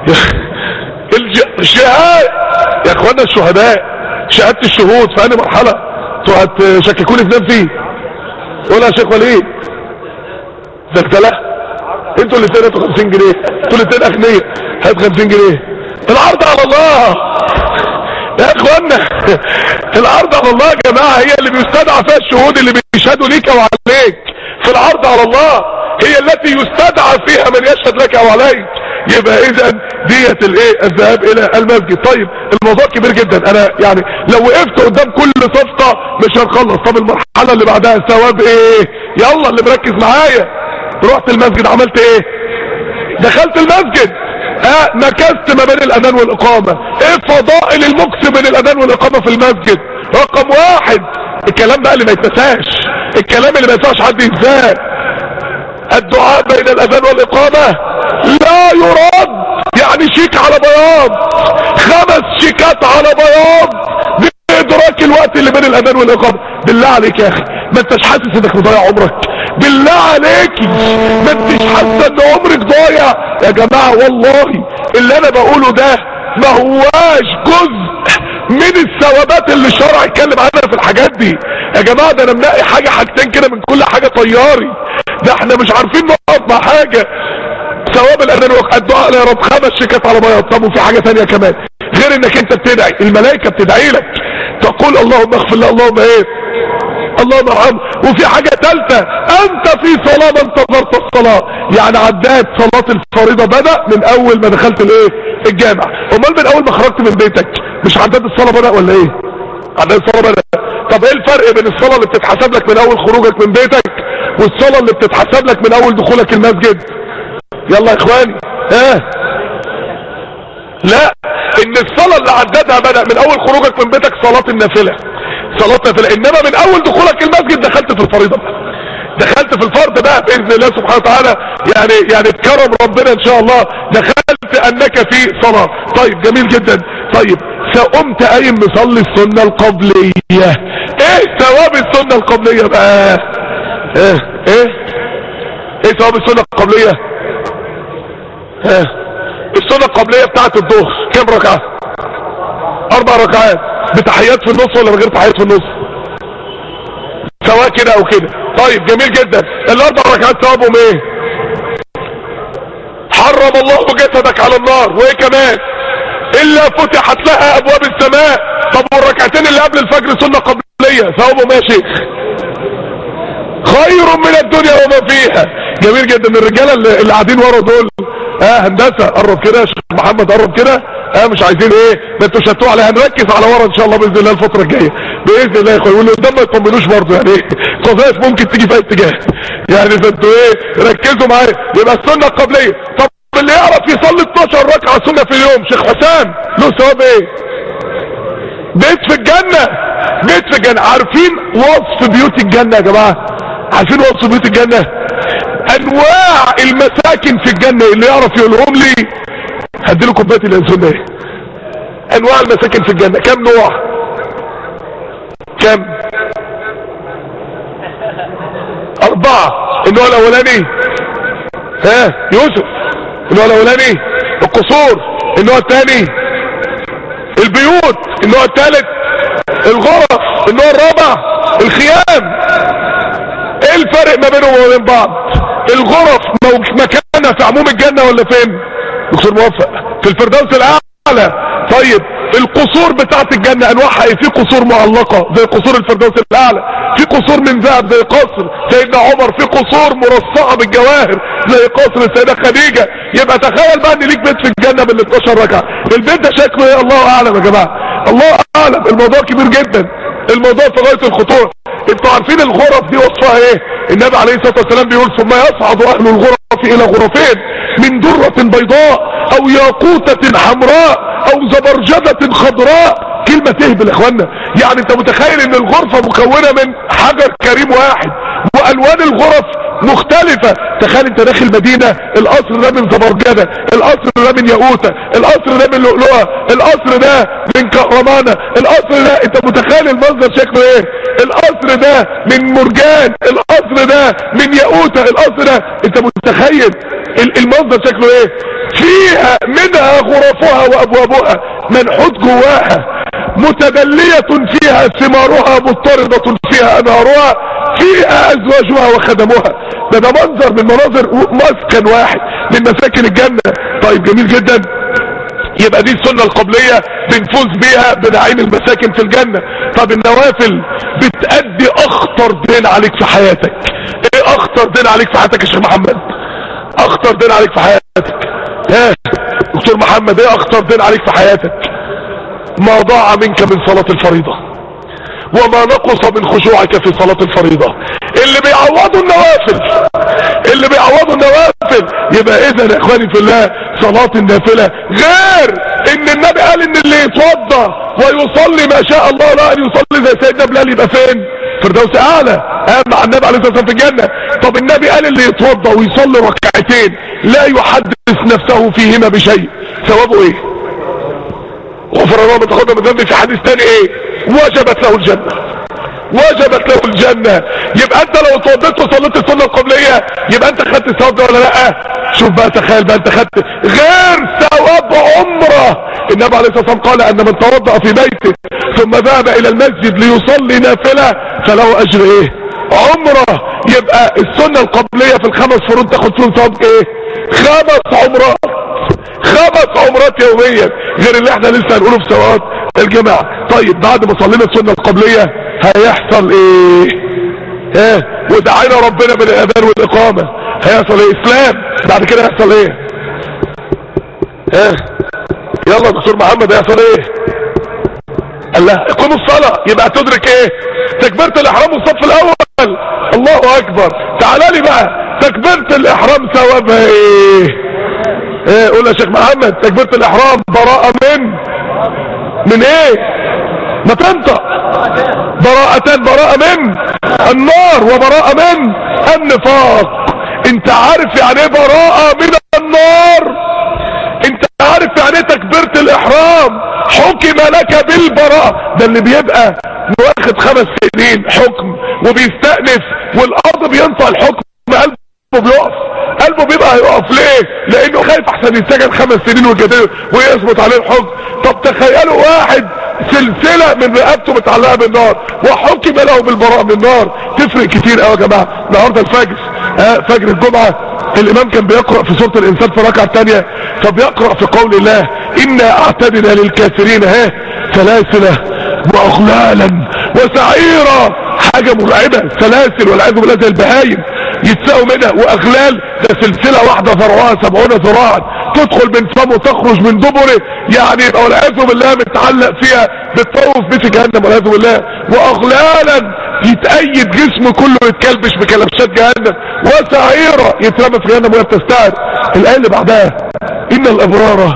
الشهاد يا اخوانا الشهداء شهادة الشهود في انهي مرحلة انتوا هتشككوني في نفسي قول يا شيخ وليد زلزلة انتوا الاثنين هاتوا 50 جنيه انتوا الاثنين اغنياء هات 50 جنيه العرض على الله يا اخوانا العرض على الله يا جماعة هي اللي بيستدعى فيها الشهود اللي بيشهدوا ليك وعليك في العرض على الله هي التي يستدعى فيها من يشهد لك او عليك يبقى اذا ديت الايه الذهاب الى المسجد طيب الموضوع كبير جدا انا يعني لو وقفت قدام كل صفقة مش هنخلص طب المرحلة اللي بعدها ثواب ايه يلا اللي مركز معايا رحت المسجد عملت ايه دخلت المسجد ها مكثت ما بين الاذان والاقامة ايه فضائل المكس بين الاذان والاقامة في المسجد رقم واحد الكلام بقى اللي ما يتنساش الكلام اللي ما ينفعش حد ينساه الدعاء بين الاذان والاقامة لا يرد يعني شيك على بياض خمس شيكات على بياض بادراك الوقت اللي بين الاذان والاقامة بالله عليك يا اخي ما انتش حاسس انك مضيع عمرك بالله عليكي ما انتش حاسه ان عمرك ضايع يا جماعه والله اللي انا بقوله ده ما هواش جزء من الثوابات اللي الشرع اتكلم عنها في الحاجات دي يا جماعه ده انا منقي حاجه حاجتين كده من كل حاجه طياري ده احنا مش عارفين نقف مع حاجه ثواب الاذان الدعاء يا رب خمس شيكات على بياض طب وفي حاجه ثانيه كمان غير انك انت بتدعي الملائكه بتدعي لك تقول اللهم اغفر لي اللهم ايه اللهم ارحمه وفي حاجة ثالثة انت في صلاة ما انتظرت الصلاة يعني عدات صلاة الفريضة بدأ من اول ما دخلت الايه الجامع امال من اول ما خرجت من بيتك مش عدات الصلاة بدأ ولا ايه عدات الصلاة بدأ طب ايه الفرق بين الصلاة اللي بتتحسب لك من اول خروجك من بيتك والصلاة اللي بتتحسب لك من اول دخولك المسجد يلا يا اخواني ها لا ان الصلاة اللي عدتها بدأ من اول خروجك من بيتك صلاة النافلة صلاة نافلة انما من اول دخولك المسجد دخلت في الفريضة بقى دخلت في الفرض بقى باذن الله سبحانه وتعالى يعني يعني بكرم ربنا ان شاء الله دخلت انك في صلاة طيب جميل جدا طيب فقمت قايم مصلي السنة القبلية ايه ثواب السنة القبلية بقى ايه ايه ايه ثواب السنة القبلية ايه السنة القبلية بتاعت الظهر كم ركعة اربع ركعات بتحيات في النص ولا بغير تحيات في النص سواء كده او كده طيب جميل جدا الاربع ركعات ثوابهم ايه حرم الله جسدك على النار وايه كمان الا فتحت لها ابواب السماء طب والركعتين اللي قبل الفجر سنة قبلية ثوابهم ايه يا شيخ خير من الدنيا وما فيها جميل جدا الرجالة اللي قاعدين ورا دول اه هندسة قرب كده يا شيخ محمد قرب كده اه مش عايزين ايه ما انتوا شتوا عليها هنركز على ورا ان شاء الله باذن الله الفترة الجاية باذن الله يا اخويا واللي قدام ما يطمنوش برضه يعني ايه قذائف ممكن تيجي في اي اتجاه يعني فانتوا ايه ركزوا معايا يبقى السنة القبلية طب اللي يعرف يصلي 12 ركعة سنة في اليوم شيخ حسام له ثواب ايه بيت في الجنة بيت في الجنة عارفين وصف بيوت الجنة يا جماعة عارفين وصف بيوت الجنة انواع المساكن في الجنة اللي يعرف يقولهم لي هديله كوبايه الانسان ايه انواع المساكن في الجنة كم نوع كم اربعة النوع الاولاني ها يوسف النوع الاولاني القصور النوع الثاني البيوت النوع الثالث الغرف النوع الرابع الخيام ايه الفرق ما بينهم وما بين بعض الغرف مكانها في عموم الجنة ولا فين دكتور موفق في الفردوس الاعلى طيب القصور بتاعت الجنة انواعها ايه في قصور معلقة زي قصور الفردوس الاعلى في قصور من ذهب زي قصر سيدنا عمر في قصور مرصعة بالجواهر زي قصر السيدة خديجة يبقى تخيل بقى ان ليك بيت في الجنة بال 12 ركعة البيت ده شكله ايه الله اعلم يا جماعة الله اعلم الموضوع كبير جدا الموضوع في غاية الخطوره انتوا عارفين الغرف دي وصفها ايه النبي عليه الصلاة والسلام بيقول ثم يصعد اهل الغرف الى غرفين من درة بيضاء او ياقوتة حمراء او زبرجدة خضراء كلمة تهبل يا اخوانا يعني انت متخيل ان الغرفة مكونة من حجر كريم واحد والوان الغرف مختلفة تخيل انت داخل مدينة القصر ده من زبرجدة القصر ده من ياقوتة القصر ده من لؤلؤة القصر ده من كهرمانة القصر ده انت متخيل المنظر شكله ايه القصر ده من مرجان القصر ده من ياقوتة القصر ده انت متخيل المنظر شكله ايه فيها منها غرفها وابوابها منحوت جواها متدلية فيها ثمارها مضطردة فيها انهارها فيها ازواجها وخدمها ده ده منظر من مناظر مسكن واحد من مساكن الجنة طيب جميل جدا يبقى دي السنة القبلية بنفوز بيها بنعيم المساكن في الجنة طب النوافل بتأدي اخطر دين عليك في حياتك ايه اخطر دين عليك في حياتك يا شيخ محمد اخطر دين عليك في حياتك ها دكتور محمد ايه اخطر دين عليك في حياتك ما ضاع منك من صلاة الفريضة وما نقص من خشوعك في صلاة الفريضة اللي بيعوضوا النوافل اللي بيعوضوا النوافل يبقى اذا يا اخواني في الله صلاة النافلة غير ان النبي قال ان اللي يتوضى ويصلي ما شاء الله لا ان يصلي زي سيدنا بلال يبقى فين فردوس اعلى قام مع النبي عليه الصلاه والسلام في الجنه طب النبي قال اللي يتوضى ويصلي ركعتين لا يحدث نفسه فيهما بشيء ثوابه ايه غفر الله ما تقدم ذنبي في حديث تاني ايه وجبت له الجنه وجبت له الجنة يبقى انت لو اتوضيت وصليت السنة القبلية يبقى انت خدت الثواب ده ولا لا شوف بقى تخيل بقى انت خدت غير ثواب عمره النبي عليه الصلاة والسلام قال ان من توضأ في بيته ثم ذهب الى المسجد ليصلي نافلة فله اجر ايه عمره يبقى السنة القبلية في الخمس فروض تاخد فيهم ثواب ايه خمس عمرات خمس عمرات يوميا غير اللي احنا لسه هنقوله في سواد الجماعة طيب بعد ما صلينا السنة القبلية هيحصل ايه ها ودعينا ربنا بالاذان والاقامة هيحصل ايه اسلام بعد كده هيحصل ايه ها يلا دكتور محمد هيحصل ايه الله اقوم الصلاة يبقى تدرك ايه تكبيرة الاحرام والصف الاول الله اكبر تعالى لي بقى تكبيرة الاحرام ثوابها ايه ايه قول يا شيخ محمد تكبيرة الاحرام براءة من من ايه ما تنطق براءتان براءة من النار وبراءة من النفاق انت عارف يعني ايه براءة من النار انت عارف يعني ايه تكبيرة الاحرام حكم لك بالبراءة ده اللي بيبقى واخد خمس سنين حكم وبيستأنف والارض بينطق الحكم قلبه بيقف قلبه بيبقى هيقف ليه لانه خايف احسن يتسجن خمس سنين وكده ويثبت عليه الحكم طب تخيلوا واحد سلسلة من رقبته متعلقة بالنار وحكم له بالبراءة من النار تفرق كتير قوي يا جماعة النهاردة الفجر آه فجر الجمعة الامام كان بيقرأ في سورة الانسان في الركعة الثانية فبيقرأ في قول الله انا اعتدنا للكافرين ها سلاسل واغلالا وسعيرا حاجة مرعبة سلاسل والعياذ بالله زي البهايم يتساقوا منها واغلال ده سلسلة واحدة ذرعها سبعون ذراعا تدخل من فمه تخرج من دبره يعني يبقى والعياذ بالله متعلق فيها بتطوف بيه في جهنم والعياذ بالله واغلالا يتأيد جسمه كله يتكلبش بكلبشات جهنم وسعيرة يترمى في جهنم وهي بتستعر الآية اللي بعدها إن الأبرار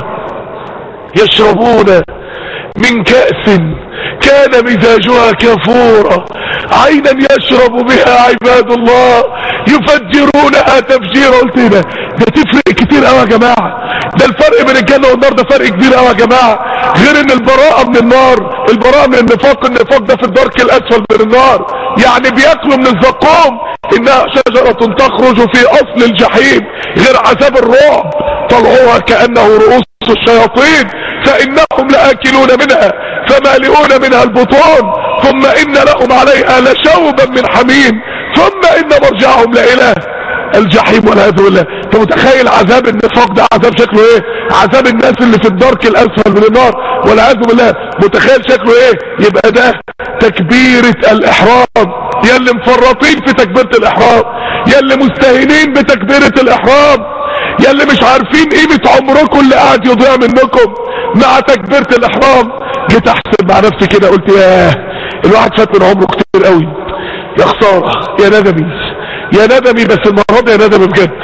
يشربون من كأس كان مزاجها كفورا عينا يشرب بها عباد الله يفجرونها تفجيرا قلت ده ده تفرق كتير قوي يا جماعه ده الفرق بين الجنه والنار ده فرق كبير قوي يا جماعه غير ان البراءه من النار البراءه من النفاق النفاق ده في الدرك الاسفل من النار يعني بياكلوا من الزقوم انها شجره تخرج في اصل الجحيم غير عذاب الرعب طلعوها كانه رؤوس الشياطين فانهم لاكلون منها فمالئون منها البطون ثم ان لهم عليها لشوبا من حميم ثم ان مرجعهم لإله الجحيم والعياذ بالله انت متخيل عذاب النفاق ده عذاب شكله ايه عذاب الناس اللي في الدرك الاسفل من النار والعياذ بالله متخيل شكله ايه يبقى ده تكبيرة الاحرام يا اللي مفرطين في تكبيرة الاحرام يا اللي مستهينين بتكبيرة الاحرام يا اللي مش عارفين قيمة عمركم اللي قاعد يضيع منكم مع تكبيرة الاحرام جيت احسب مع نفسي كده قلت ياه الواحد فات من عمره كتير قوي يا خسارة يا ندمي يا ندمي بس المرة دي يا ندمي بجد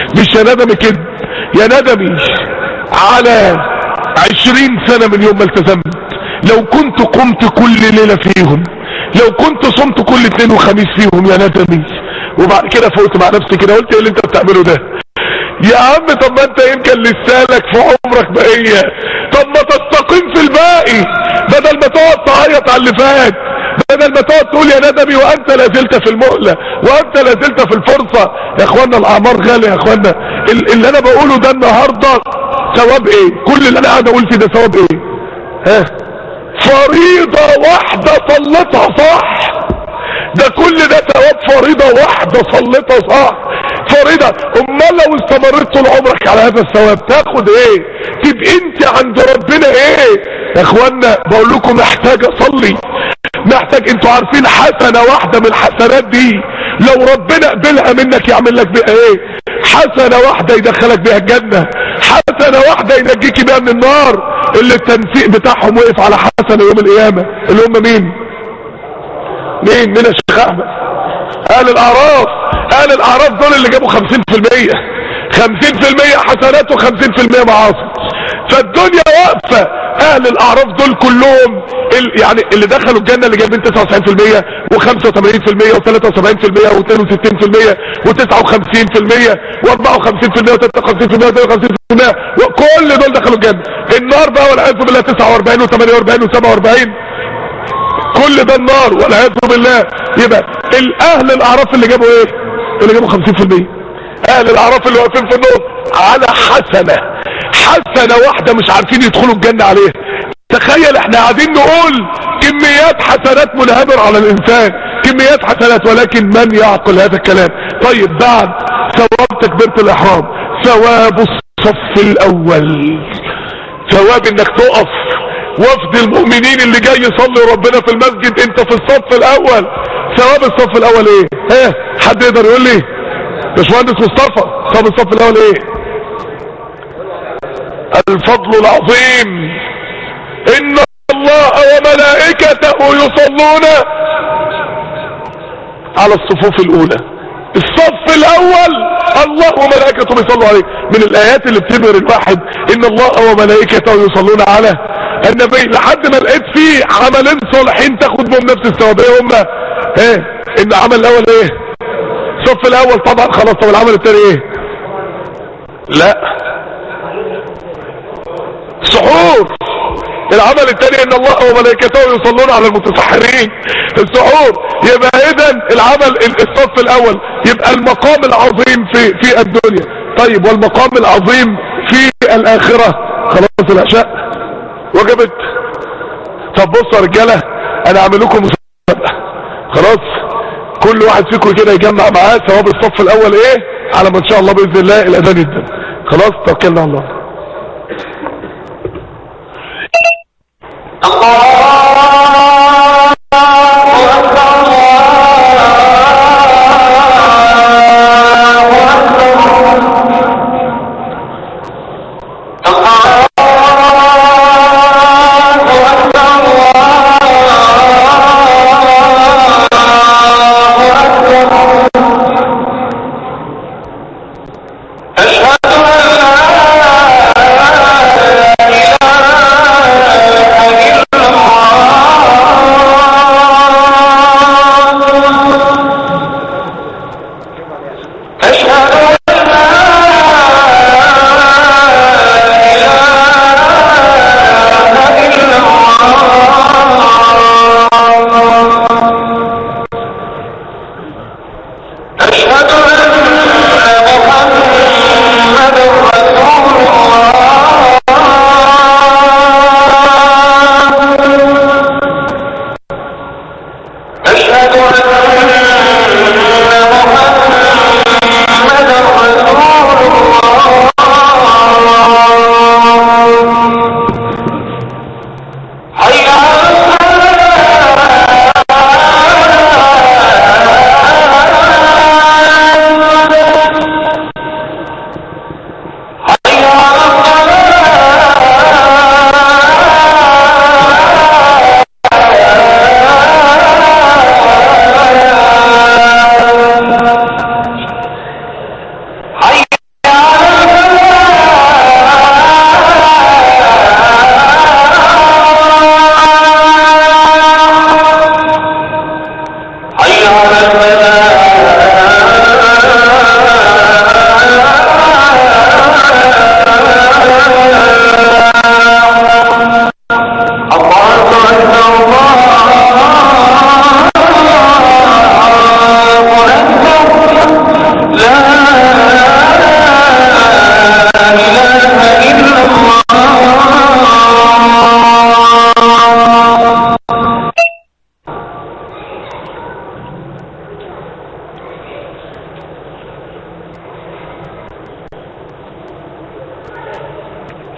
مش يا ندمي كده يا ندمي على عشرين سنة من يوم ما التزمت لو كنت قمت كل ليلة فيهم لو كنت صمت كل اثنين وخميس فيهم يا ندمي وبعد كده فوقت مع نفسي كده قلت ايه اللي انت بتعمله ده يا عم طب ما انت يمكن لسالك في عمرك بقية طب ما تستقيم في الباقي بدل ما تقعد تعيط على اللي فات بدل ما تقعد تقول يا ندمي وانت لا زلت في المهلة وانت لا زلت في الفرصة يا اخوانا الاعمار غالية يا اخوانا ال- اللي انا بقوله ده النهاردة ثواب ايه كل اللي انا قاعد اقول فيه ده ثواب ايه ها فريضة واحدة صلتها صح ده كل ده ثواب فريضة واحدة صلتها صح فريضة امال لو استمرت طول عمرك على هذا الثواب تاخد ايه تبقى انت عند ربنا ايه يا اخوانا بقول لكم محتاج اصلي محتاج انتوا عارفين حسنة واحدة من الحسنات دي لو ربنا قبلها منك يعمل لك بيها ايه حسنة واحدة يدخلك بيها الجنة حسنة واحدة ينجيك بيها من النار اللي التنسيق بتاعهم وقف على حسنة يوم القيامة اللي هم مين مين مين يا شيخ احمد اهل الاعراف اهل الاعراف دول اللي جابوا 50% 50% حسنات و50% معاصي فالدنيا واقفة اهل الاعراف دول كلهم ال- يعني اللي دخلوا الجنة اللي جايبين 99% و85% و73% و62% و59% و54% و53% وكل دول دخلوا الجنة النار بقى والعياذ بالله 49 و48 و47 كل ده النار والعياذ بالله يبقى الاهل الاعراف اللي جابوا ايه اللي جابوا 50% اهل الاعراف اللي واقفين في النص على حسنه حسنه واحده مش عارفين يدخلوا الجنه عليها تخيل احنا قاعدين نقول كميات حسنات منهمر على الانسان كميات حسنات ولكن من يعقل هذا الكلام طيب بعد ثواب تكبيره الاحرام ثواب الصف الاول ثواب انك تقف وفد المؤمنين اللي جاي يصلي ربنا في المسجد انت في الصف الاول ثواب الصف الاول ايه ها حد يقدر يقول لي باشمهندس مصطفى ثواب الصف الاول ايه الفضل العظيم ان الله وملائكته يصلون على الصفوف الاولى الصف الاول الله وملائكته بيصلوا عليه من الايات اللي بتبهر الواحد ان الله وملائكته يصلون على النبي لحد ما لقيت فيه عملين صالحين تاخد بهم نفس الثواب ايه هما ايه ان العمل الاول ايه الصف الاول طبعا خلاص طب العمل الثاني ايه لا سحور العمل الثاني ان الله وملائكته يصلون على المتسحرين السحور يبقى اذا العمل الصف الاول يبقى المقام العظيم في في الدنيا طيب والمقام العظيم في الاخرة خلاص العشاء وجبت طب بصوا يا رجاله انا اعمل لكم مسابقه خلاص كل واحد فيكم كده يجمع معاه ثواب الصف الاول ايه على ما ان شاء الله باذن الله الاذان يبدا خلاص توكلنا على الله أشهد أن لا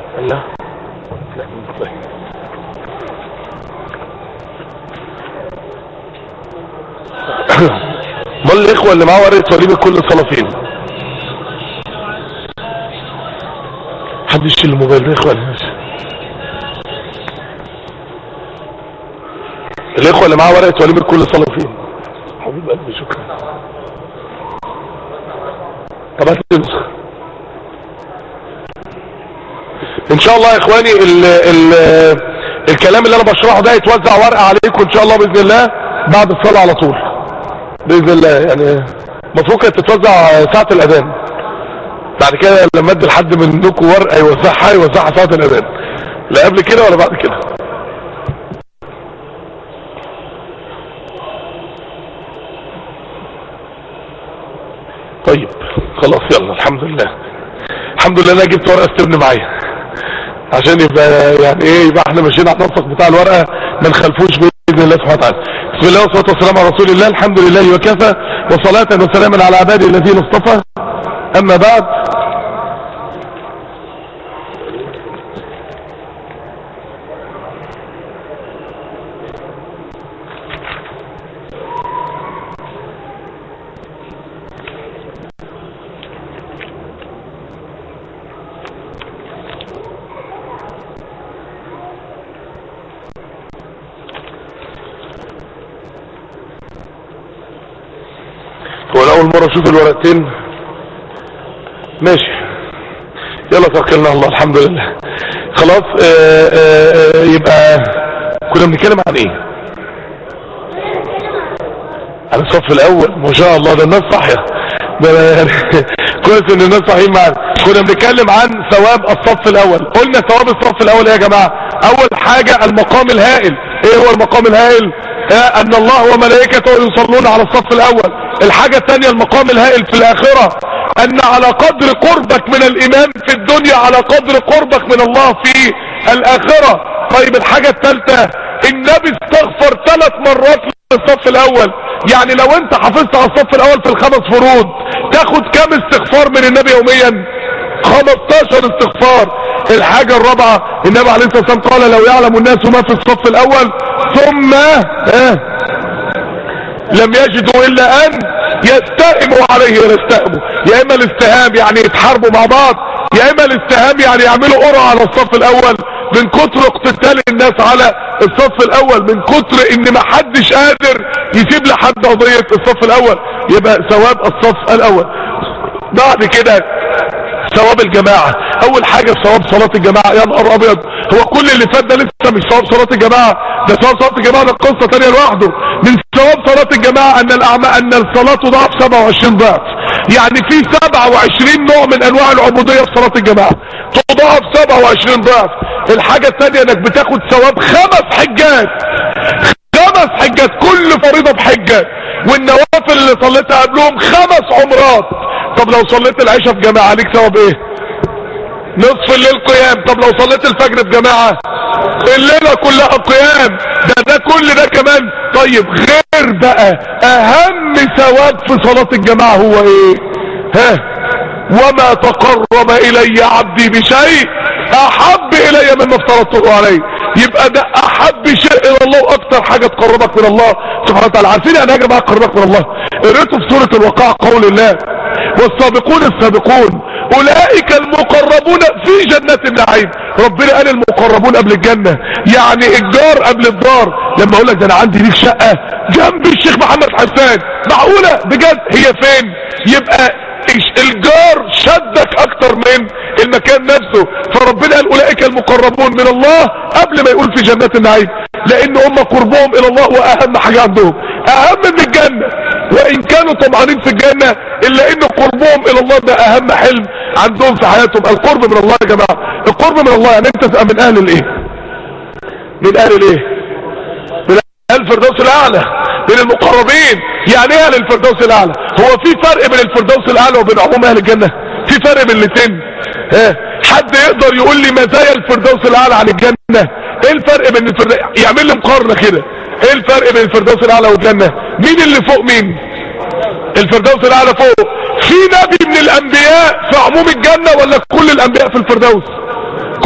لا لا طيب امال الاخوه اللي معاه ورقه وليمه كل صلاه فين حد يشيل الموبايل ده يا اخوان الاخوه اللي معاه ورقه وليمه كل صلاه فين حبيب قلبي شكرا طب هات لي نسخة. ان شاء الله يا اخواني ال ال الكلام اللي انا بشرحه ده يتوزع ورقه عليكم ان شاء الله باذن الله بعد الصلاه على طول باذن الله يعني المفروض كانت تتوزع ساعه الاذان بعد كده لما ادي لحد منكم ورقه يوزعها يوزعها ساعه الاذان لا قبل كده ولا بعد كده طيب خلاص يلا الحمد لله الحمد لله انا جبت ورقه استبن معايا عشان يبقى يعني ايه يبقى احنا ماشيين على النسق بتاع الورقه ما نخالفوش باذن الله سبحانه وتعالى بسم الله والصلاه والسلام على رسول الله الحمد لله وكفى وصلاه وسلاما على عباده الذين اصطفى اما بعد هو أنا اول مرة اشوف الورقتين ماشي يلا توكلنا الله الحمد لله خلاص آآ آآ يبقى كنا بنتكلم عن ايه عن الصف الاول ما شاء الله ده الناس صاحيه ده يعني كويس ان الناس صاحيين معانا كنا بنتكلم عن ثواب الصف الاول قلنا ثواب الصف الاول يا جماعه اول حاجه المقام الهائل ايه هو المقام الهائل آه ان الله وملائكته يصلون على الصف الاول الحاجة الثانية المقام الهائل في الاخرة ان على قدر قربك من الامام في الدنيا على قدر قربك من الله في الاخرة طيب الحاجة الثالثة النبي استغفر ثلاث مرات للصف الاول يعني لو انت حافظت على الصف الاول في الخمس فروض تاخد كام استغفار من النبي يوميا 15 استغفار الحاجة الرابعة النبي عليه الصلاة والسلام قال لو يعلم الناس ما في الصف الاول ثم اه لم يجدوا الا ان يستهموا عليه ويستهموا يا اما الاستهام يعني يتحاربوا مع بعض يا اما الاستهام يعني يعملوا قرعة على الصف الاول من كتر اقتتال الناس على الصف الاول من كتر ان ما حدش قادر يسيب لحد قضية الصف الاول يبقى ثواب الصف الاول بعد كده ثواب الجماعة اول حاجة ثواب صلاة الجماعة يا نهار ابيض هو كل اللي فات ده لسه مش ثواب صلاة الجماعة ده ثواب صلاة الجماعة ده قصة تانية لوحده من ثواب صلاة الجماعة ان الاعمال ان الصلاة تضاعف 27 ضعف يعني في 27 نوع من انواع العبودية في صلاة الجماعة تضاعف 27 ضعف الحاجة التانية انك بتاخد ثواب خمس حجات خمس حجات كل فريضة بحجة والنوافل اللي صليتها قبلهم خمس عمرات طب لو صليت العشاء في جماعة ليك ثواب ايه نصف الليل قيام طب لو صليت الفجر في جماعة الليلة كلها قيام ده ده كل ده كمان طيب غير بقى اهم ثواب في صلاة الجماعة هو ايه ها وما تقرب الي عبدي بشيء احب الي مما افترضته عليه يبقى ده احب شيء الى الله واكتر حاجة تقربك من الله سبحانه وتعالى عارفين يعني يا جماعه تقربك من الله قريته في سورة الوقاع قول الله والسابقون السابقون اولئك المقربون في جنات النعيم ربنا قال المقربون قبل الجنة يعني الجار قبل الدار لما اقول لك ده انا عندي ليك شقة جنب الشيخ محمد حسان معقولة بجد هي فين يبقى الجار شدك اكتر من المكان نفسه فربنا قال اولئك المقربون من الله قبل ما يقول في جنات النعيم لان هم قربهم الى الله واهم حاجة عندهم اهم من الجنة وان كانوا طمعانين في الجنة الا ان قربهم الى الله ده اهم حلم عندهم في حياتهم القرب من الله يا جماعة القرب من الله يعني انت تبقى من اهل الايه من اهل الايه من اهل الفردوس الاعلى من المقربين يعني ايه اهل الفردوس الاعلى هو في فرق بين الفردوس الاعلى وبين عموم اهل الجنة في فرق بين الاثنين ها حد يقدر يقول لي مزايا الفردوس الاعلى عن الجنة ايه الفرق بين الفردوس يعمل لي مقارنة كده ايه الفرق بين الفردوس الاعلى والجنة مين اللي فوق مين الفردوس الاعلى فوق في نبي من الانبياء في عموم الجنة ولا كل الانبياء في الفردوس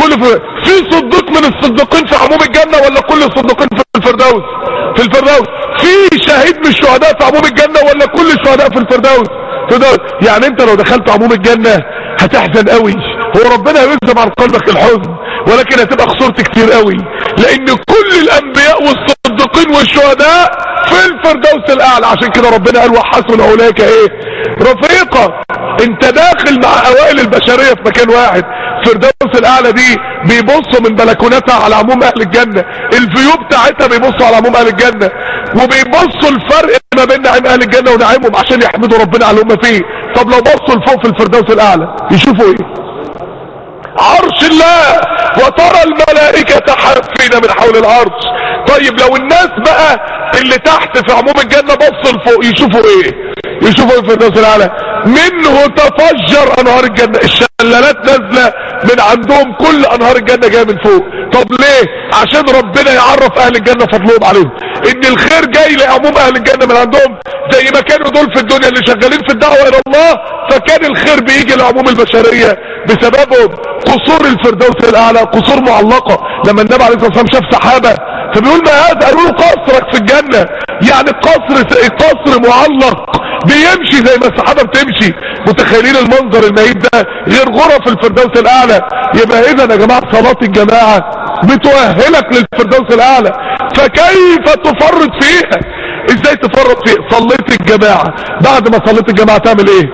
كل في, في صديق من الصديقين في عموم الجنة ولا كل الصديقين في الفردوس في الفردوس في شهيد من الشهداء في عموم الجنة ولا كل الشهداء في الفردوس فردوس يعني انت لو دخلت عموم الجنة هتحزن قوي هو ربنا يذهب عن قلبك الحزن ولكن هتبقى خسرت كتير قوي لان كل الانبياء والصديقين والشهداء في الفردوس الاعلى عشان كده ربنا قال وحسن اولئك ايه رفيقا انت داخل مع اوائل البشرية في مكان واحد الفردوس الاعلى دي بيبصوا من بلكوناتها على عموم اهل الجنة الفيو بتاعتها بيبصوا على عموم اهل الجنة وبيبصوا الفرق ما بين نعيم اهل الجنة ونعيمهم عشان يحمدوا ربنا على اللي هم فيه طب لو بصوا لفوق في الفردوس الاعلى يشوفوا ايه عرش الله وترى الملائكة حافين من حول العرش طيب لو الناس بقى اللي تحت في عموم الجنة بصوا لفوق يشوفوا ايه يشوفوا في الفردوس الاعلى منه تفجر انهار الجنة الشلالات نازلة من عندهم كل انهار الجنة جاية من فوق طب ليه عشان ربنا يعرف اهل الجنة فضلهم عليهم ان الخير جاي لعموم اهل الجنة من عندهم زي ما كانوا دول في الدنيا اللي شغالين في الدعوة الى الله فكان الخير بيجي لعموم البشرية بسببهم قصور الفردوس الاعلى قصور معلقة لما النبي عليه الصلاة والسلام شاف سحابة فبيقول ما هذا قالوا له قصرك في الجنة يعني قصر قصر معلق بيمشي زي ما السحابة بتمشي متخيلين المنظر المهيب ده غير غرف الفردوس الاعلى يبقى اذا يا جماعة صلاة الجماعة بتؤهلك للفردوس الاعلى فكيف تفرط فيها ازاي تفرط فيها صليت الجماعة بعد ما صليت الجماعة تعمل ايه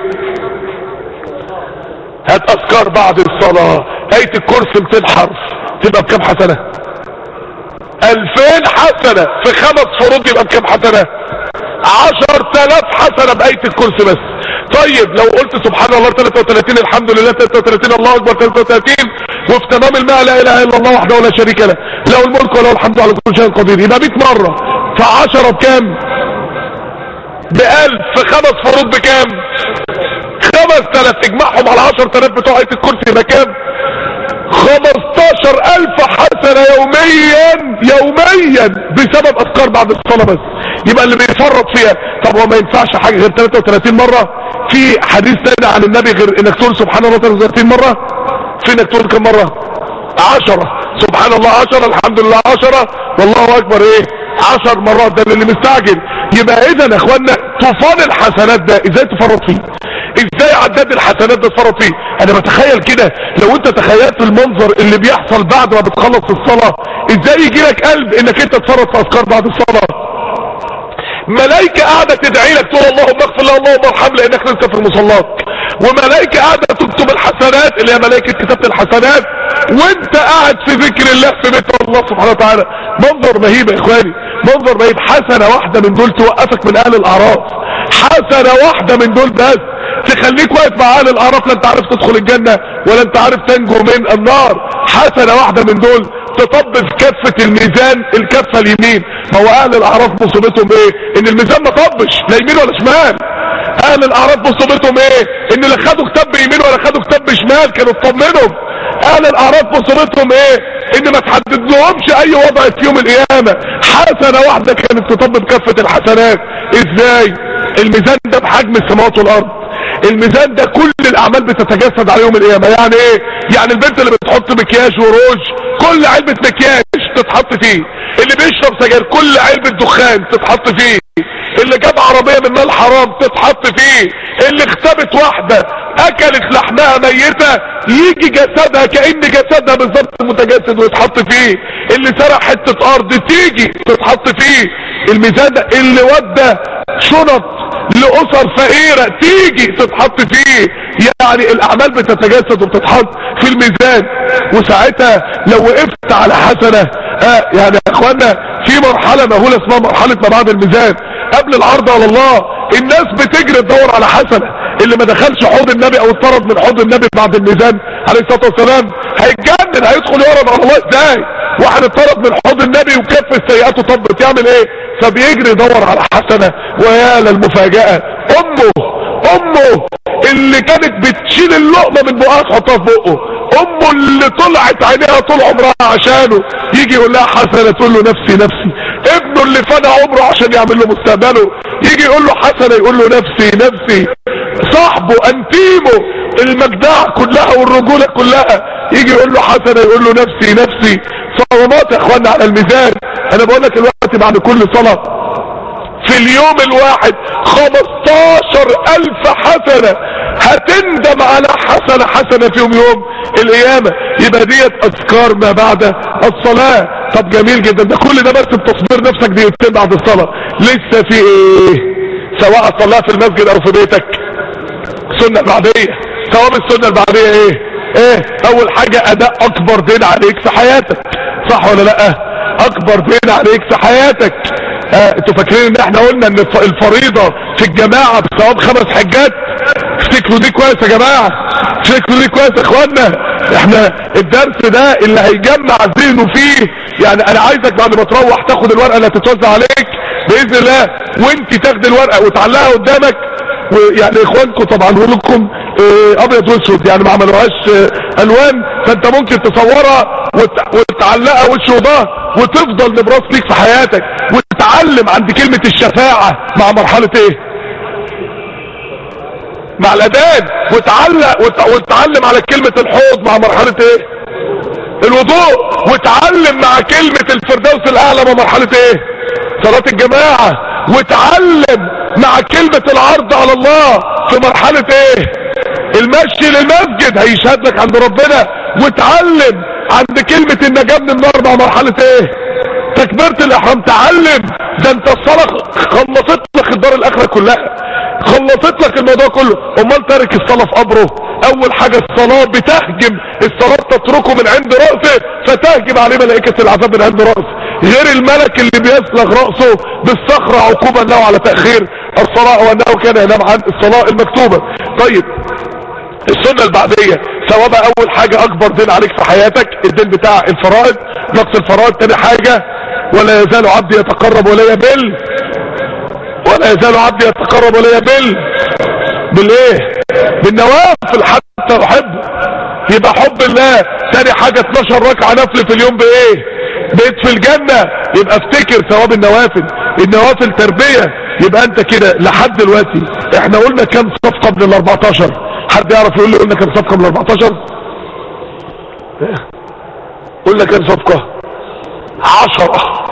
هات اذكار بعد الصلاة اية الكرسي 200 حرف تبقى بكام حسنة 2000 حسنة في خمس فروض يبقى بكام حسنة 10000 حسنة بآية الكرسي بس طيب لو قلت سبحان الله 33 الحمد لله 33 الله اكبر 33 وفي تمام الماء لا اله الا الله وحده لا شريك له له الملك وله الحمد على كل شيء قدير يبقى 100 مرة في 10 بكام ب 1000 في خمس فروض بكام 5000 اجمعهم على 10000 بتوع آية الكرسي يبقى كام 15000 حسنة يوميا يوميا بسبب اذكار بعد الصلاة بس يبقى اللي بيفرط فيها طب هو ما ينفعش حاجة غير 33 مرة في حديث تاني عن النبي غير انك تقول سبحان الله 33 مرة في انك تقول كم مرة 10 سبحان الله 10 الحمد لله 10 والله اكبر ايه 10 مرات ده اللي مستعجل يبقى اذا يا اخوانا طوفان الحسنات ده ازاي تفرط فيه ازاي عداد الحسنات ده تفرط فيه انا بتخيل كده لو انت تخيلت المنظر اللي بيحصل بعد ما بتخلص الصلاة ازاي يجي لك قلب انك انت تفرط في اذكار بعد الصلاة ملائكة قاعدة تدعي لك تقول اللهم اغفر له اللهم ارحم لانك لسه في المصلات وملائكة قاعدة تكتب الحسنات اللي هي ملائكة كتابة الحسنات وانت قاعد في ذكر الله في بيت الله سبحانه وتعالى منظر مهيب يا اخواني منظر مهيب حسنة واحدة من دول توقفك من اهل الاعراف حسنة واحدة من دول بس تخليك واقف مع اهل الاعراف لا انت عارف تدخل الجنة ولا انت عارف تنجو من النار حسنة واحدة من دول تطب في كفة الميزان الكفة اليمين ما هو اهل الاعراف مصيبتهم ايه ان الميزان ما طبش لا يمين ولا شمال اهل الاعراف مصيبتهم ايه ان لا خدوا كتاب بيمين ولا خدوا كتاب بشمال كانوا اطمنوا اهل الاعراف مصيبتهم ايه ان ما تحدد لهمش اي وضع في يوم القيامة حسنة واحدة كانت تطب بكفة الحسنات ازاي الميزان ده بحجم السماوات والارض الميزان ده كل الاعمال بتتجسد على يوم القيامة يعني ايه يعني البنت اللي بتحط مكياج وروج كل علبة مكياج تتحط فيه اللي بيشرب سجاير كل علبة دخان تتحط فيه اللي جاب عربية من مال حرام تتحط فيه اللي اختبت واحدة اكلت لحمها ميتة يجي جسدها كأن جسدها بالظبط متجسد ويتحط فيه اللي سرق حتة ارض تيجي تتحط فيه الميزان ده اللي ودى شنط لأسر فقيرة تيجي تتحط فيه يعني الاعمال بتتجسد وبتتحط في الميزان وساعتها لو وقفت على حسنة آه يعني يا اخوانا في مرحلة مهولة اسمها مرحلة ما بعد الميزان قبل العرض على الله الناس بتجري تدور على حسنة اللي ما دخلش حوض النبي او اتطرد من حوض النبي بعد الميزان عليه الصلاة والسلام هيتجنن هيدخل يقرب على الله ازاي واحد اتطرد من حوض النبي وكف سيئاته طبت يعمل ايه فبيجري يدور على حسنة ويا للمفاجأة امه امه اللي كانت بتشيل اللقمة من بقها تحطها في بقه امه اللي طلعت عينيها طول عمرها عشانه يجي يقول لها حسنة تقول له نفسي نفسي ابنه اللي فنى عمره عشان يعمل له مستقبله يجي يقول له حسنة يقول له نفسي نفسي صاحبه انتيمه المجدعة كلها والرجولة كلها يجي يقول له حسنة يقول له نفسي نفسي صومات يا اخوانا على الميزان انا بقول لك الوقت بعد كل صلاة في اليوم الواحد 15 الف حسنة هتندم على حسنة حسنة في يوم يوم القيامة يبقى ديت اذكار ما بعد الصلاة طب جميل جدا ده كل ده بس بتصبير نفسك دقيقتين بعد الصلاة لسه في ايه سواء صلاة في المسجد او في بيتك سنة بعدية ثواب السنة البعدية ايه ايه اول حاجة اداء اكبر دين عليك في حياتك صح ولا لا اكبر دين عليك في حياتك اه انتوا فاكرين ان احنا قلنا ان الفريضة في الجماعة بثواب خمس حجات افتكروا دي كويس يا جماعة افتكروا دي كويس يا اخوانا احنا الدرس ده اللي هيجمع ذهنه فيه يعني انا عايزك بعد ما تروح تاخد الورقة اللي هتتوزع عليك باذن الله وانت تاخد الورقة وتعلقها قدامك ويعني اخوانكم طبعا لكم اه ابيض واسود يعني ما عملوهاش اه الوان فانت ممكن تصورها وت... وتعلقها وش وظهر وتفضل نبراس ليك في حياتك وتتعلم عند كلمة الشفاعة مع مرحلة ايه مع الاذان وتعلق وت... وتتعلم على كلمة الحوض مع مرحلة ايه الوضوء وتعلم مع كلمة الفردوس الاعلى مع مرحلة ايه صلاة الجماعة وتعلم مع كلمة العرض على الله في مرحلة ايه المشي للمسجد هيشهد لك عند ربنا وتعلم عند كلمة النجاة من النار مع مرحلة ايه تكبيرة الاحرام تعلم ده انت الصلاة خلصت لك الدار الاخرة كلها خلصت لك الموضوع كله امال تارك الصلاة في قبره اول حاجة الصلاة بتهجم الصلاة تتركه من عند رأسه فتهجم عليه ملائكة العذاب من عند رأسه غير الملك اللي بيسلغ رأسه بالصخرة عقوبة له على تأخير الصلاة وانه كان ينام عن الصلاة المكتوبة طيب السنة البعدية ثوابها اول حاجة اكبر دين عليك في حياتك الدين بتاع الفرائض نقص الفرائض تاني حاجة ولا يزال عبدي يتقرب ولا يبل ولا يزال عبدي يتقرب ولا يبل بالايه بالنوافل حتى احبه يبقى حب الله تاني حاجة 12 ركعة نفل في اليوم بايه بيت في الجنة يبقى افتكر ثواب النوافل النوافل تربية يبقى انت كده لحد دلوقتي احنا قلنا كم صفقة من ال 14 حد يعرف يقول لي قلنا كم صفقة من ال 14 قلنا كم صفقة عشرة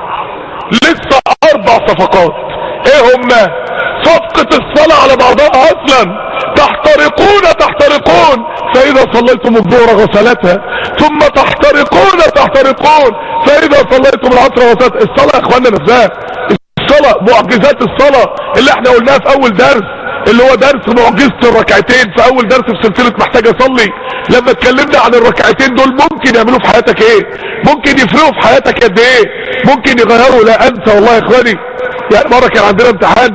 لسه اربع صفقات ايه هما صفقة الصلاة على بعضها اصلا تحترقون تحترقون فاذا صليتم الظهر غسلتها ثم تحترقون تحترقون فاذا صليتم العصر غسلتها الصلاة يا اخوانا نفسها الصلاة معجزات الصلاة اللي احنا قلناها في اول درس اللي هو درس معجزة الركعتين في اول درس في سلسلة محتاج اصلي لما اتكلمنا عن الركعتين دول ممكن يعملوا في حياتك ايه ممكن يفرقوا في حياتك قد ايه ممكن يغيروا لا انسى والله يا اخواني يعني مرة كان عندنا امتحان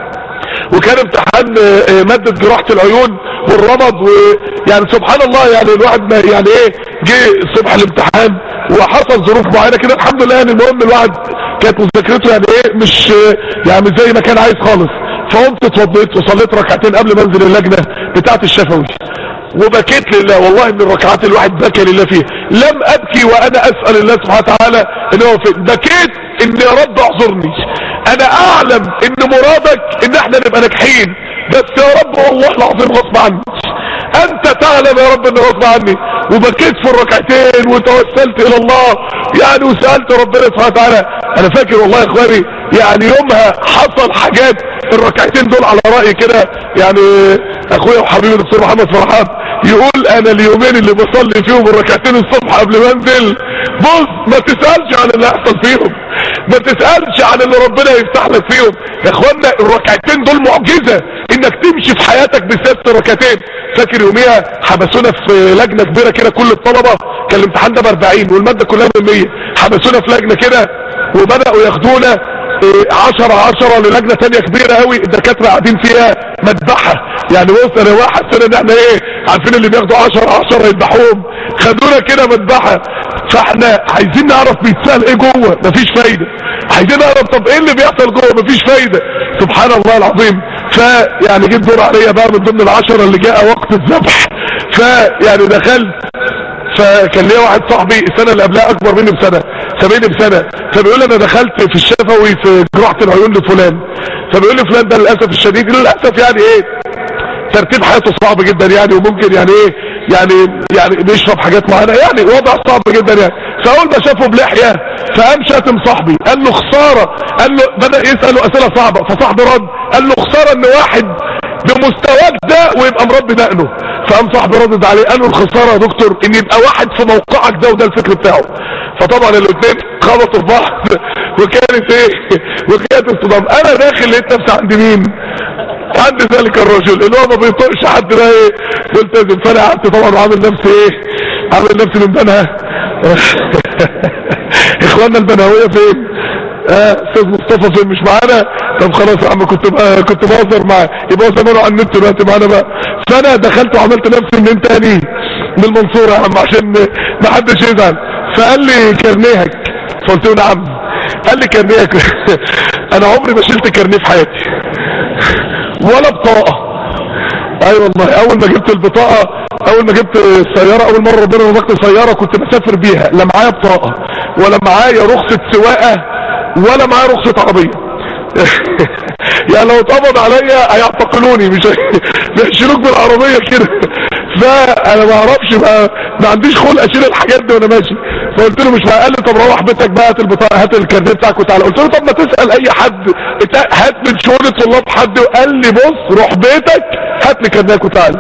وكان امتحان مادة جراحة العيون والرمض ويعني سبحان الله يعني الواحد ما يعني ايه جه الصبح الامتحان وحصل ظروف معينة كده الحمد لله يعني المهم الواحد كانت مذاكرته يعني ايه مش يعني مش زي ما كان عايز خالص فقمت اتوضيت وصليت ركعتين قبل ما انزل اللجنة بتاعت الشفوي وبكيت لله والله من الركعات الواحد بكى لله فيها لم ابكي وانا اسأل الله سبحانه وتعالى ان هو فين بكيت ان يا رب اعذرني انا اعلم ان مرادك ان احنا نبقى ناجحين بس يا رب والله العظيم غصب عني انت تعلم يا رب انه غصب عني وبكيت في الركعتين وتوسلت الى الله يعني وسألت ربنا سبحانه وتعالى انا فاكر والله يا اخواني يعني يومها حصل حاجات الركعتين دول على رأيي كده يعني اخويا وحبيبي الدكتور محمد فرحات يقول انا اليومين اللي بصلي فيهم الركعتين الصبح قبل ما انزل بص ما تسألش عن اللي هيحصل فيهم ما تسألش عن اللي ربنا يفتح لك فيهم يا اخوانا الركعتين دول معجزة انك تمشي في حياتك بسياسة الركعتين فاكر يوميها حبسونا في لجنة كبيرة كده كل الطلبة كان الامتحان ده ب 40 والمادة كلها ب 100 حبسونا في لجنة كده وبدأوا ياخدونا عشرة عشرة للجنة تانية كبيرة قوي الدكاترة قاعدين فيها مذبحة يعني بص انا واحد سنة ان احنا ايه عارفين اللي بياخدوا عشرة عشرة يذبحوهم خدونا كده مذبحة فاحنا عايزين نعرف بيتسأل ايه جوه مفيش فايدة عايزين نعرف طب ايه اللي بيحصل جوه مفيش فايدة سبحان الله العظيم فيعني جيت دور عليا بقى من ضمن العشرة اللي جاء وقت الذبح فيعني دخلت فكان ليا واحد صاحبي السنة اللي قبلها اكبر مني بسنة سابقني بسنة فبيقول انا دخلت في الشفوي في جراحة العيون لفلان فبيقول لي فلان ده للأسف الشديد للأسف يعني ايه ترتيب حياته صعب جدا يعني وممكن يعني ايه يعني يعني بيشرب حاجات معينه يعني وضع صعب جدا يعني فاول ما شافه بلحيه فقام شاتم صاحبي قال له خساره قال له بدا يساله اسئله صعبه فصاحبي رد قال له خساره ان واحد بمستواك ده ويبقى مربي دقنه فقام صاحبي ردد عليه قال له الخساره يا دكتور ان يبقى واحد في موقعك ده وده الفكر بتاعه فطبعا الاثنين خبطوا في بعض وكانت ايه وكانت الصدام انا داخل لقيت نفسي عند مين عند ذلك الرجل اللي هو ما بيطقش حد بقى ايه ملتزم فانا قعدت طبعا عامل نفسي ايه عامل نفسي من بنها اخواننا البناويه فين اه استاذ مصطفى فين مش معانا طب خلاص يا عم كنت بقى كنت بهزر معاه يبقى هو زمانه على النت دلوقتي معانا بقى فانا دخلت وعملت نفسي من انت تاني من المنصوره يا عم عشان ما حدش يزعل فقال لي كارنيهك فقلت له نعم قال لي كارنيهك انا عمري ما شلت كارنيه في حياتي ولا بطاقه اي أيوة والله اول ما جبت البطاقه اول ما جبت السياره اول مره ربنا رزقني سياره كنت بسافر بيها لا معايا بطاقه ولا معايا رخصه سواقه ولا معايا رخصه عربيه يعني لو اتقبض عليا هيعتقلوني مش هيشيلوك بالعربيه كده فانا ما اعرفش ما, ما عنديش خلق اشيل الحاجات دي وانا ماشي فقلت له مش قال لي طب روح بيتك بقى هات البطاقه هات الكارنيه بتاعك وتعالى قلت له طب ما تسال اي حد هات من شؤون الطلاب حد وقال لي بص روح بيتك هات لي كارنيك وتعالى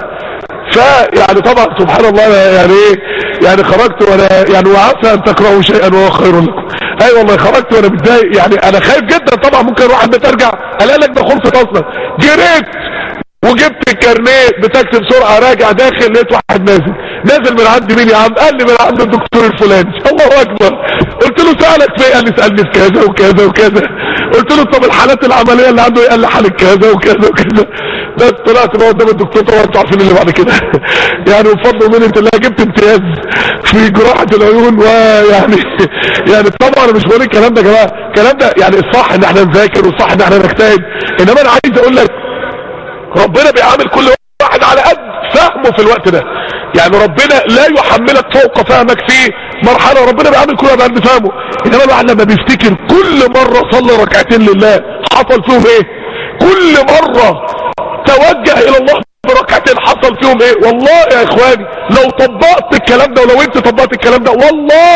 فيعني طبعا سبحان الله يعني ايه يعني خرجت وانا يعني وعسى ان تكرهوا شيئا وهو خير لكم اي أيوة والله خرجت وانا متضايق يعني انا خايف جدا طبعا ممكن اروح البيت ارجع الاقي لك ده خلصت اصلا جريت وجبت الكارنيه بتاكسي بسرعه راجع داخل لقيت واحد نازل نازل من عند مين يا عم قال لي من عند الدكتور الفلاني الله اكبر قلت له سالك في قال لي سالني في كذا وكذا وكذا قلت له طب الحالات العمليه اللي عنده قال لي حاله كذا وكذا وكذا بس طلعت بقى قدام الدكتور طبعا انتوا عارفين اللي بعد كده يعني بفضل من انت الله جبت امتياز في جراحه العيون ويعني يعني طبعا انا مش بقول الكلام ده يا جماعه الكلام ده يعني الصح ان احنا نذاكر والصح ان احنا نجتهد انما انا عايز اقول لك ربنا بيعامل كل واحد على قد فهمه في الوقت ده يعني ربنا لا يحملك فوق فهمك في مرحلة ربنا بيعامل كل واحد عند فهمه انما الواحد لما بيفتكر كل مرة صلى ركعتين لله حصل فيهم ايه كل مرة توجه الى الله بركعتين حصل فيهم ايه والله يا اخواني لو طبقت الكلام ده ولو انت طبقت الكلام ده والله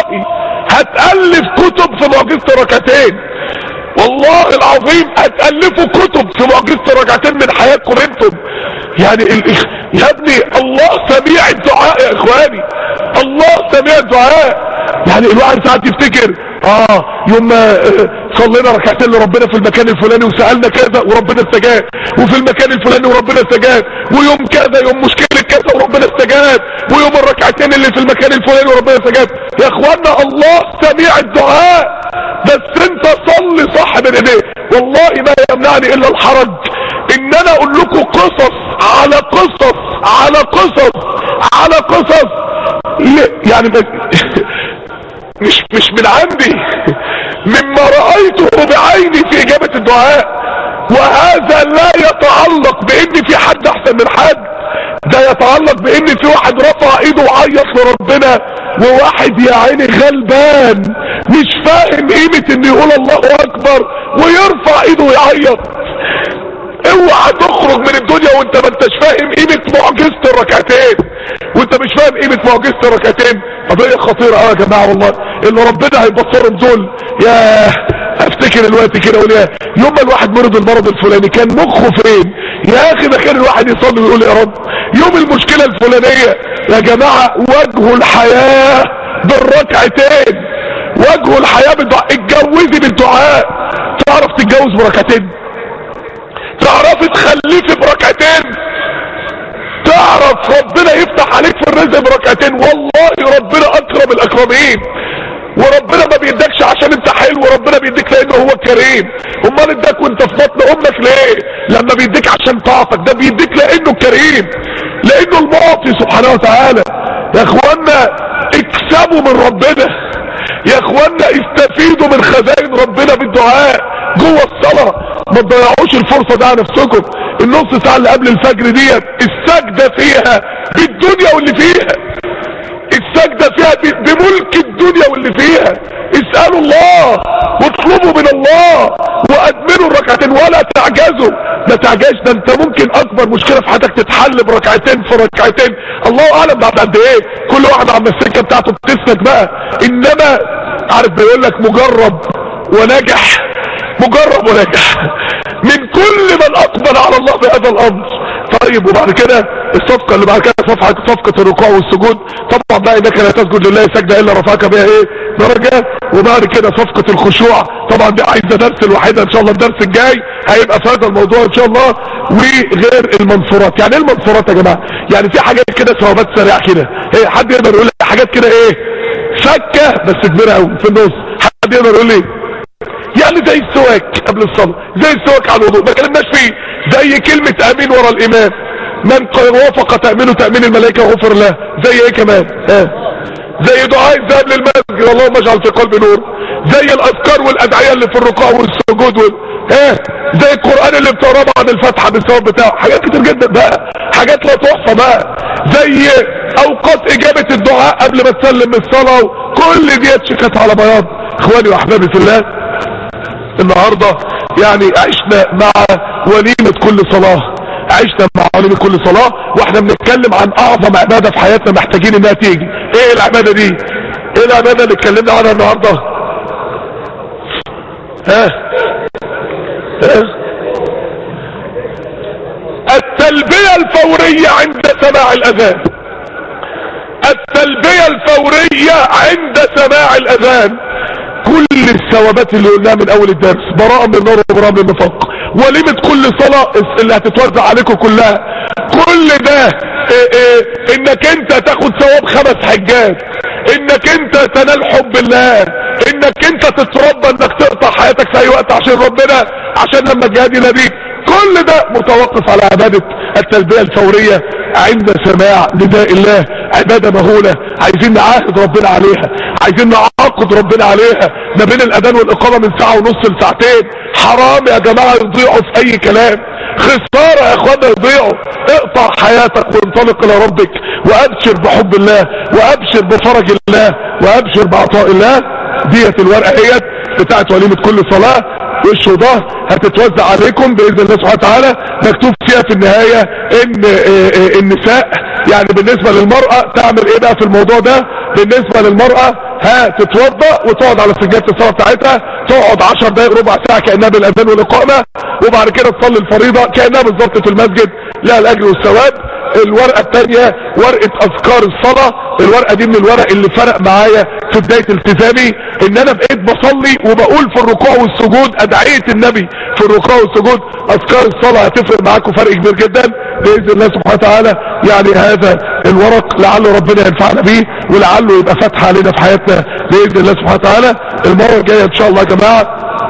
هتألف كتب في معجزة الركعتين والله العظيم هتألفوا كتب في معجزة ركعتين من حياتكم انتم يعني ال... يا ابني الله سميع الدعاء يا اخواني الله سميع الدعاء يعني الواحد ساعات يفتكر اه يوم ما صلينا ركعتين لربنا في المكان الفلاني وسألنا كذا وربنا استجاب وفي المكان الفلاني وربنا استجاب ويوم كذا يوم مشكلة كذا وربنا استجاب ويوم الركعتين اللي في المكان الفلاني وربنا استجاب يا اخوانا الله سميع الدعاء بس انت صلي صح من ايديه والله ما يمنعني الا الحرج ان انا اقول لكم قصص على قصص على قصص على قصص يعني مش مش من عندي مما رأيته بعيني في اجابة الدعاء وهذا لا يتعلق بان في حد احسن من حد ده يتعلق بان في واحد رفع ايده وعيط لربنا وواحد يا عيني غلبان مش فاهم قيمة ان يقول الله اكبر ويرفع ايده ويعيط اوعى تخرج من الدنيا وانت ما انتش فاهم قيمة معجزة الركعتين وانت مش فاهم قيمة معجزة الركعتين قضية خطيرة اه يا جماعة والله اللي ربنا هيبصرهم دول يا افتكر الوقت كده اقول يا يوم ما الواحد مرض المرض الفلاني كان مخه فين يا اخي ده كان الواحد يصلي ويقول يا رب يوم المشكلة الفلانية يا جماعة وجه الحياة بالركعتين وجه الحياة بالدعاء اتجوزي بالدعاء تعرف تتجوز بركعتين تعرف تخلفي بركعتين تعرف ربنا يفتح عليك في الرزق بركعتين والله ربنا اكرم الاكرمين وربنا ما بيدكش عشان انت حلو وربنا بيديك لانه هو كريم امال اداك وانت في بطن امك ليه لما بيديك عشان طاعتك ده بيديك لانه كريم لانه المعطي سبحانه وتعالى يا اخوانا اكسبوا من ربنا يا اخوانا استفيدوا من خزائن ربنا بالدعاء جوه الصلاة ما تضيعوش الفرصة دي على نفسكم النص ساعة اللي قبل الفجر ديت السجدة فيها بالدنيا واللي فيها السجدة فيها بملك الدنيا واللي فيها اسألوا الله واطلبوا من الله وادمنوا الركعتين ولا تعجزوا ما تعجزش ده انت ممكن اكبر مشكله في حياتك تتحل بركعتين في ركعتين الله اعلم بعد قد ايه كل واحد عم السكه بتاعته بتسلك بقى انما عارف بيقول لك مجرب ونجح مجرب ونجح من كل من اقبل على الله بهذا الامر طيب وبعد كده الصفقة اللي بعد كده صفحة صفقة الركوع والسجود طبعا بقى انك لا تسجد لله سجدة الا رفعك بها ايه درجة وبعد كده صفقة الخشوع طبعا دي عايزة درس الوحيدة ان شاء الله الدرس الجاي هيبقى في هذا الموضوع ان شاء الله وغير المنصورات يعني ايه المنصورات يا جماعة يعني في حاجات كده ثوابات سريعة كده ايه حد يقدر يقول لي حاجات كده ايه فكة بس كبيرة قوي في النص حد يقدر يقول لي يعني زي السواك قبل الصلاة زي السواك على الوضوء ما كلمناش فيه زي كلمة امين ورا الامام من وافق تأمينه تأمين الملائكة غفر له زي ايه كمان ها زي دعاء الذهاب للمسجد اللهم اجعل في قلبي نور زي الاذكار والادعية اللي في الركوع والسجود وال... ها زي القرآن اللي بتقراه بعد الفتحة بالثواب بتاعه حاجات كتير جدا بقى حاجات لا تحصى بقى زي اوقات اجابة الدعاء قبل ما تسلم من الصلاة كل دي شكت على بياض اخواني واحبابي في الله النهاردة يعني عشنا مع وليمة كل صلاة عشنا مع وليمة كل صلاة واحنا بنتكلم عن اعظم عبادة في حياتنا محتاجين انها تيجي ايه العبادة دي ايه العبادة اللي اتكلمنا عنها النهاردة ها ها التلبية الفورية عند سماع الاذان التلبية الفورية عند سماع الاذان كل الثوابات اللي قلناها من اول الدرس براءة من النار وبراءة من النفاق وليمة كل صلاة اللي هتتوزع عليكم كلها كل ده إيه إيه انك انت تاخد ثواب خمس حجات انك انت تنال حب الله انك انت تتربى انك تقطع حياتك في اي وقت عشان ربنا عشان لما الجهاد يناديك كل ده متوقف على عبادة التلبية الفورية عند سماع نداء الله عبادة مهولة عايزين نعاهد ربنا عليها عايزين نعاقد ربنا عليها ما بين الاذان والاقامة من ساعة ونص لساعتين حرام يا جماعة يضيعوا في اي كلام خسارة يا اخوانا يضيعوا اقطع حياتك وانطلق الى ربك وابشر بحب الله وابشر بفرج الله وابشر بعطاء الله ديت الورقة هيت بتاعت وليمة كل صلاة وش وظهر هتتوزع عليكم باذن الله سبحانه وتعالى مكتوب فيها في النهاية ان النساء يعني بالنسبة للمرأة تعمل ايه بقى في الموضوع ده بالنسبة للمرأة ها تتوضا وتقعد على سجادة الصلاة بتاعتها تقعد 10 دقايق ربع ساعة كأنها بالاذان والاقامة وبعد كده تصلي الفريضة كأنها بالظبط في المسجد لها الاجر والثواب الورقة التانية ورقة اذكار الصلاة الورقة دي من الورق اللي فرق معايا في بداية التزامي ان انا بقيت بصلي وبقول في الركوع والسجود ادعية النبي في الركوع والسجود اذكار الصلاة هتفرق معاكم فرق كبير جدا باذن الله سبحانه وتعالى يعني هذا الورق لعله ربنا ينفعنا بيه ولعله يبقى فتح علينا في حياتنا باذن الله سبحانه وتعالى المرة الجاية ان شاء الله يا جماعة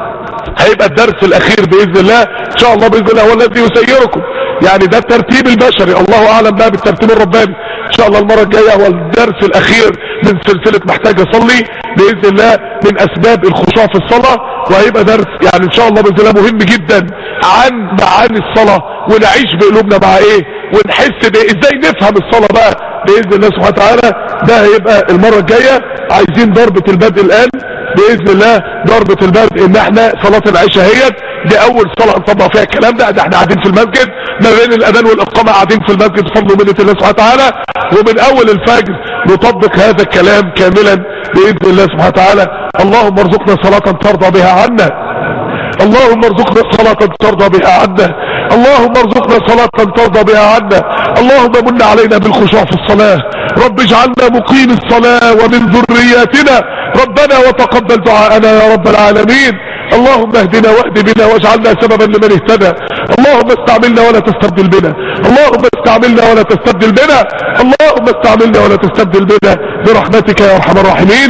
هيبقى الدرس الاخير باذن الله ان شاء الله باذن الله هو الذي يسيركم يعني ده الترتيب البشري الله اعلم بقى بالترتيب الرباني ان شاء الله المرة الجاية هو الدرس الاخير من سلسلة محتاج اصلي باذن الله من اسباب الخشوع في الصلاة وهيبقى درس يعني ان شاء الله باذن الله مهم جدا عن معاني الصلاة ونعيش بقلوبنا مع ايه ونحس بايه ازاي نفهم الصلاة بقى باذن الله سبحانه وتعالى ده هيبقى المرة الجاية عايزين ضربة البدء الان باذن الله ضربة البدء ان احنا صلاة العشاء هي دي اول صلاة نطبق فيها الكلام ده ده احنا قاعدين في المسجد ما بين الاذان والاقامة قاعدين في المسجد بفضل ومنة الله سبحانه وتعالى ومن اول الفجر نطبق هذا الكلام كاملا باذن الله سبحانه وتعالى اللهم ارزقنا صلاة ترضى بها عنا اللهم ارزقنا صلاة ترضى بها عنا اللهم ارزقنا صلاة ترضى بها عنا اللهم من علينا بالخشوع في الصلاة رب اجعلنا مقيم الصلاة ومن ذرياتنا ربنا وتقبل دعاءنا يا رب العالمين اللهم اهدنا واهد بنا واجعلنا سببا لمن اهتدى اللهم استعملنا ولا تستبدل بنا اللهم استعملنا ولا تستبدل بنا اللهم استعملنا ولا تستبدل بنا برحمتك يا ارحم الراحمين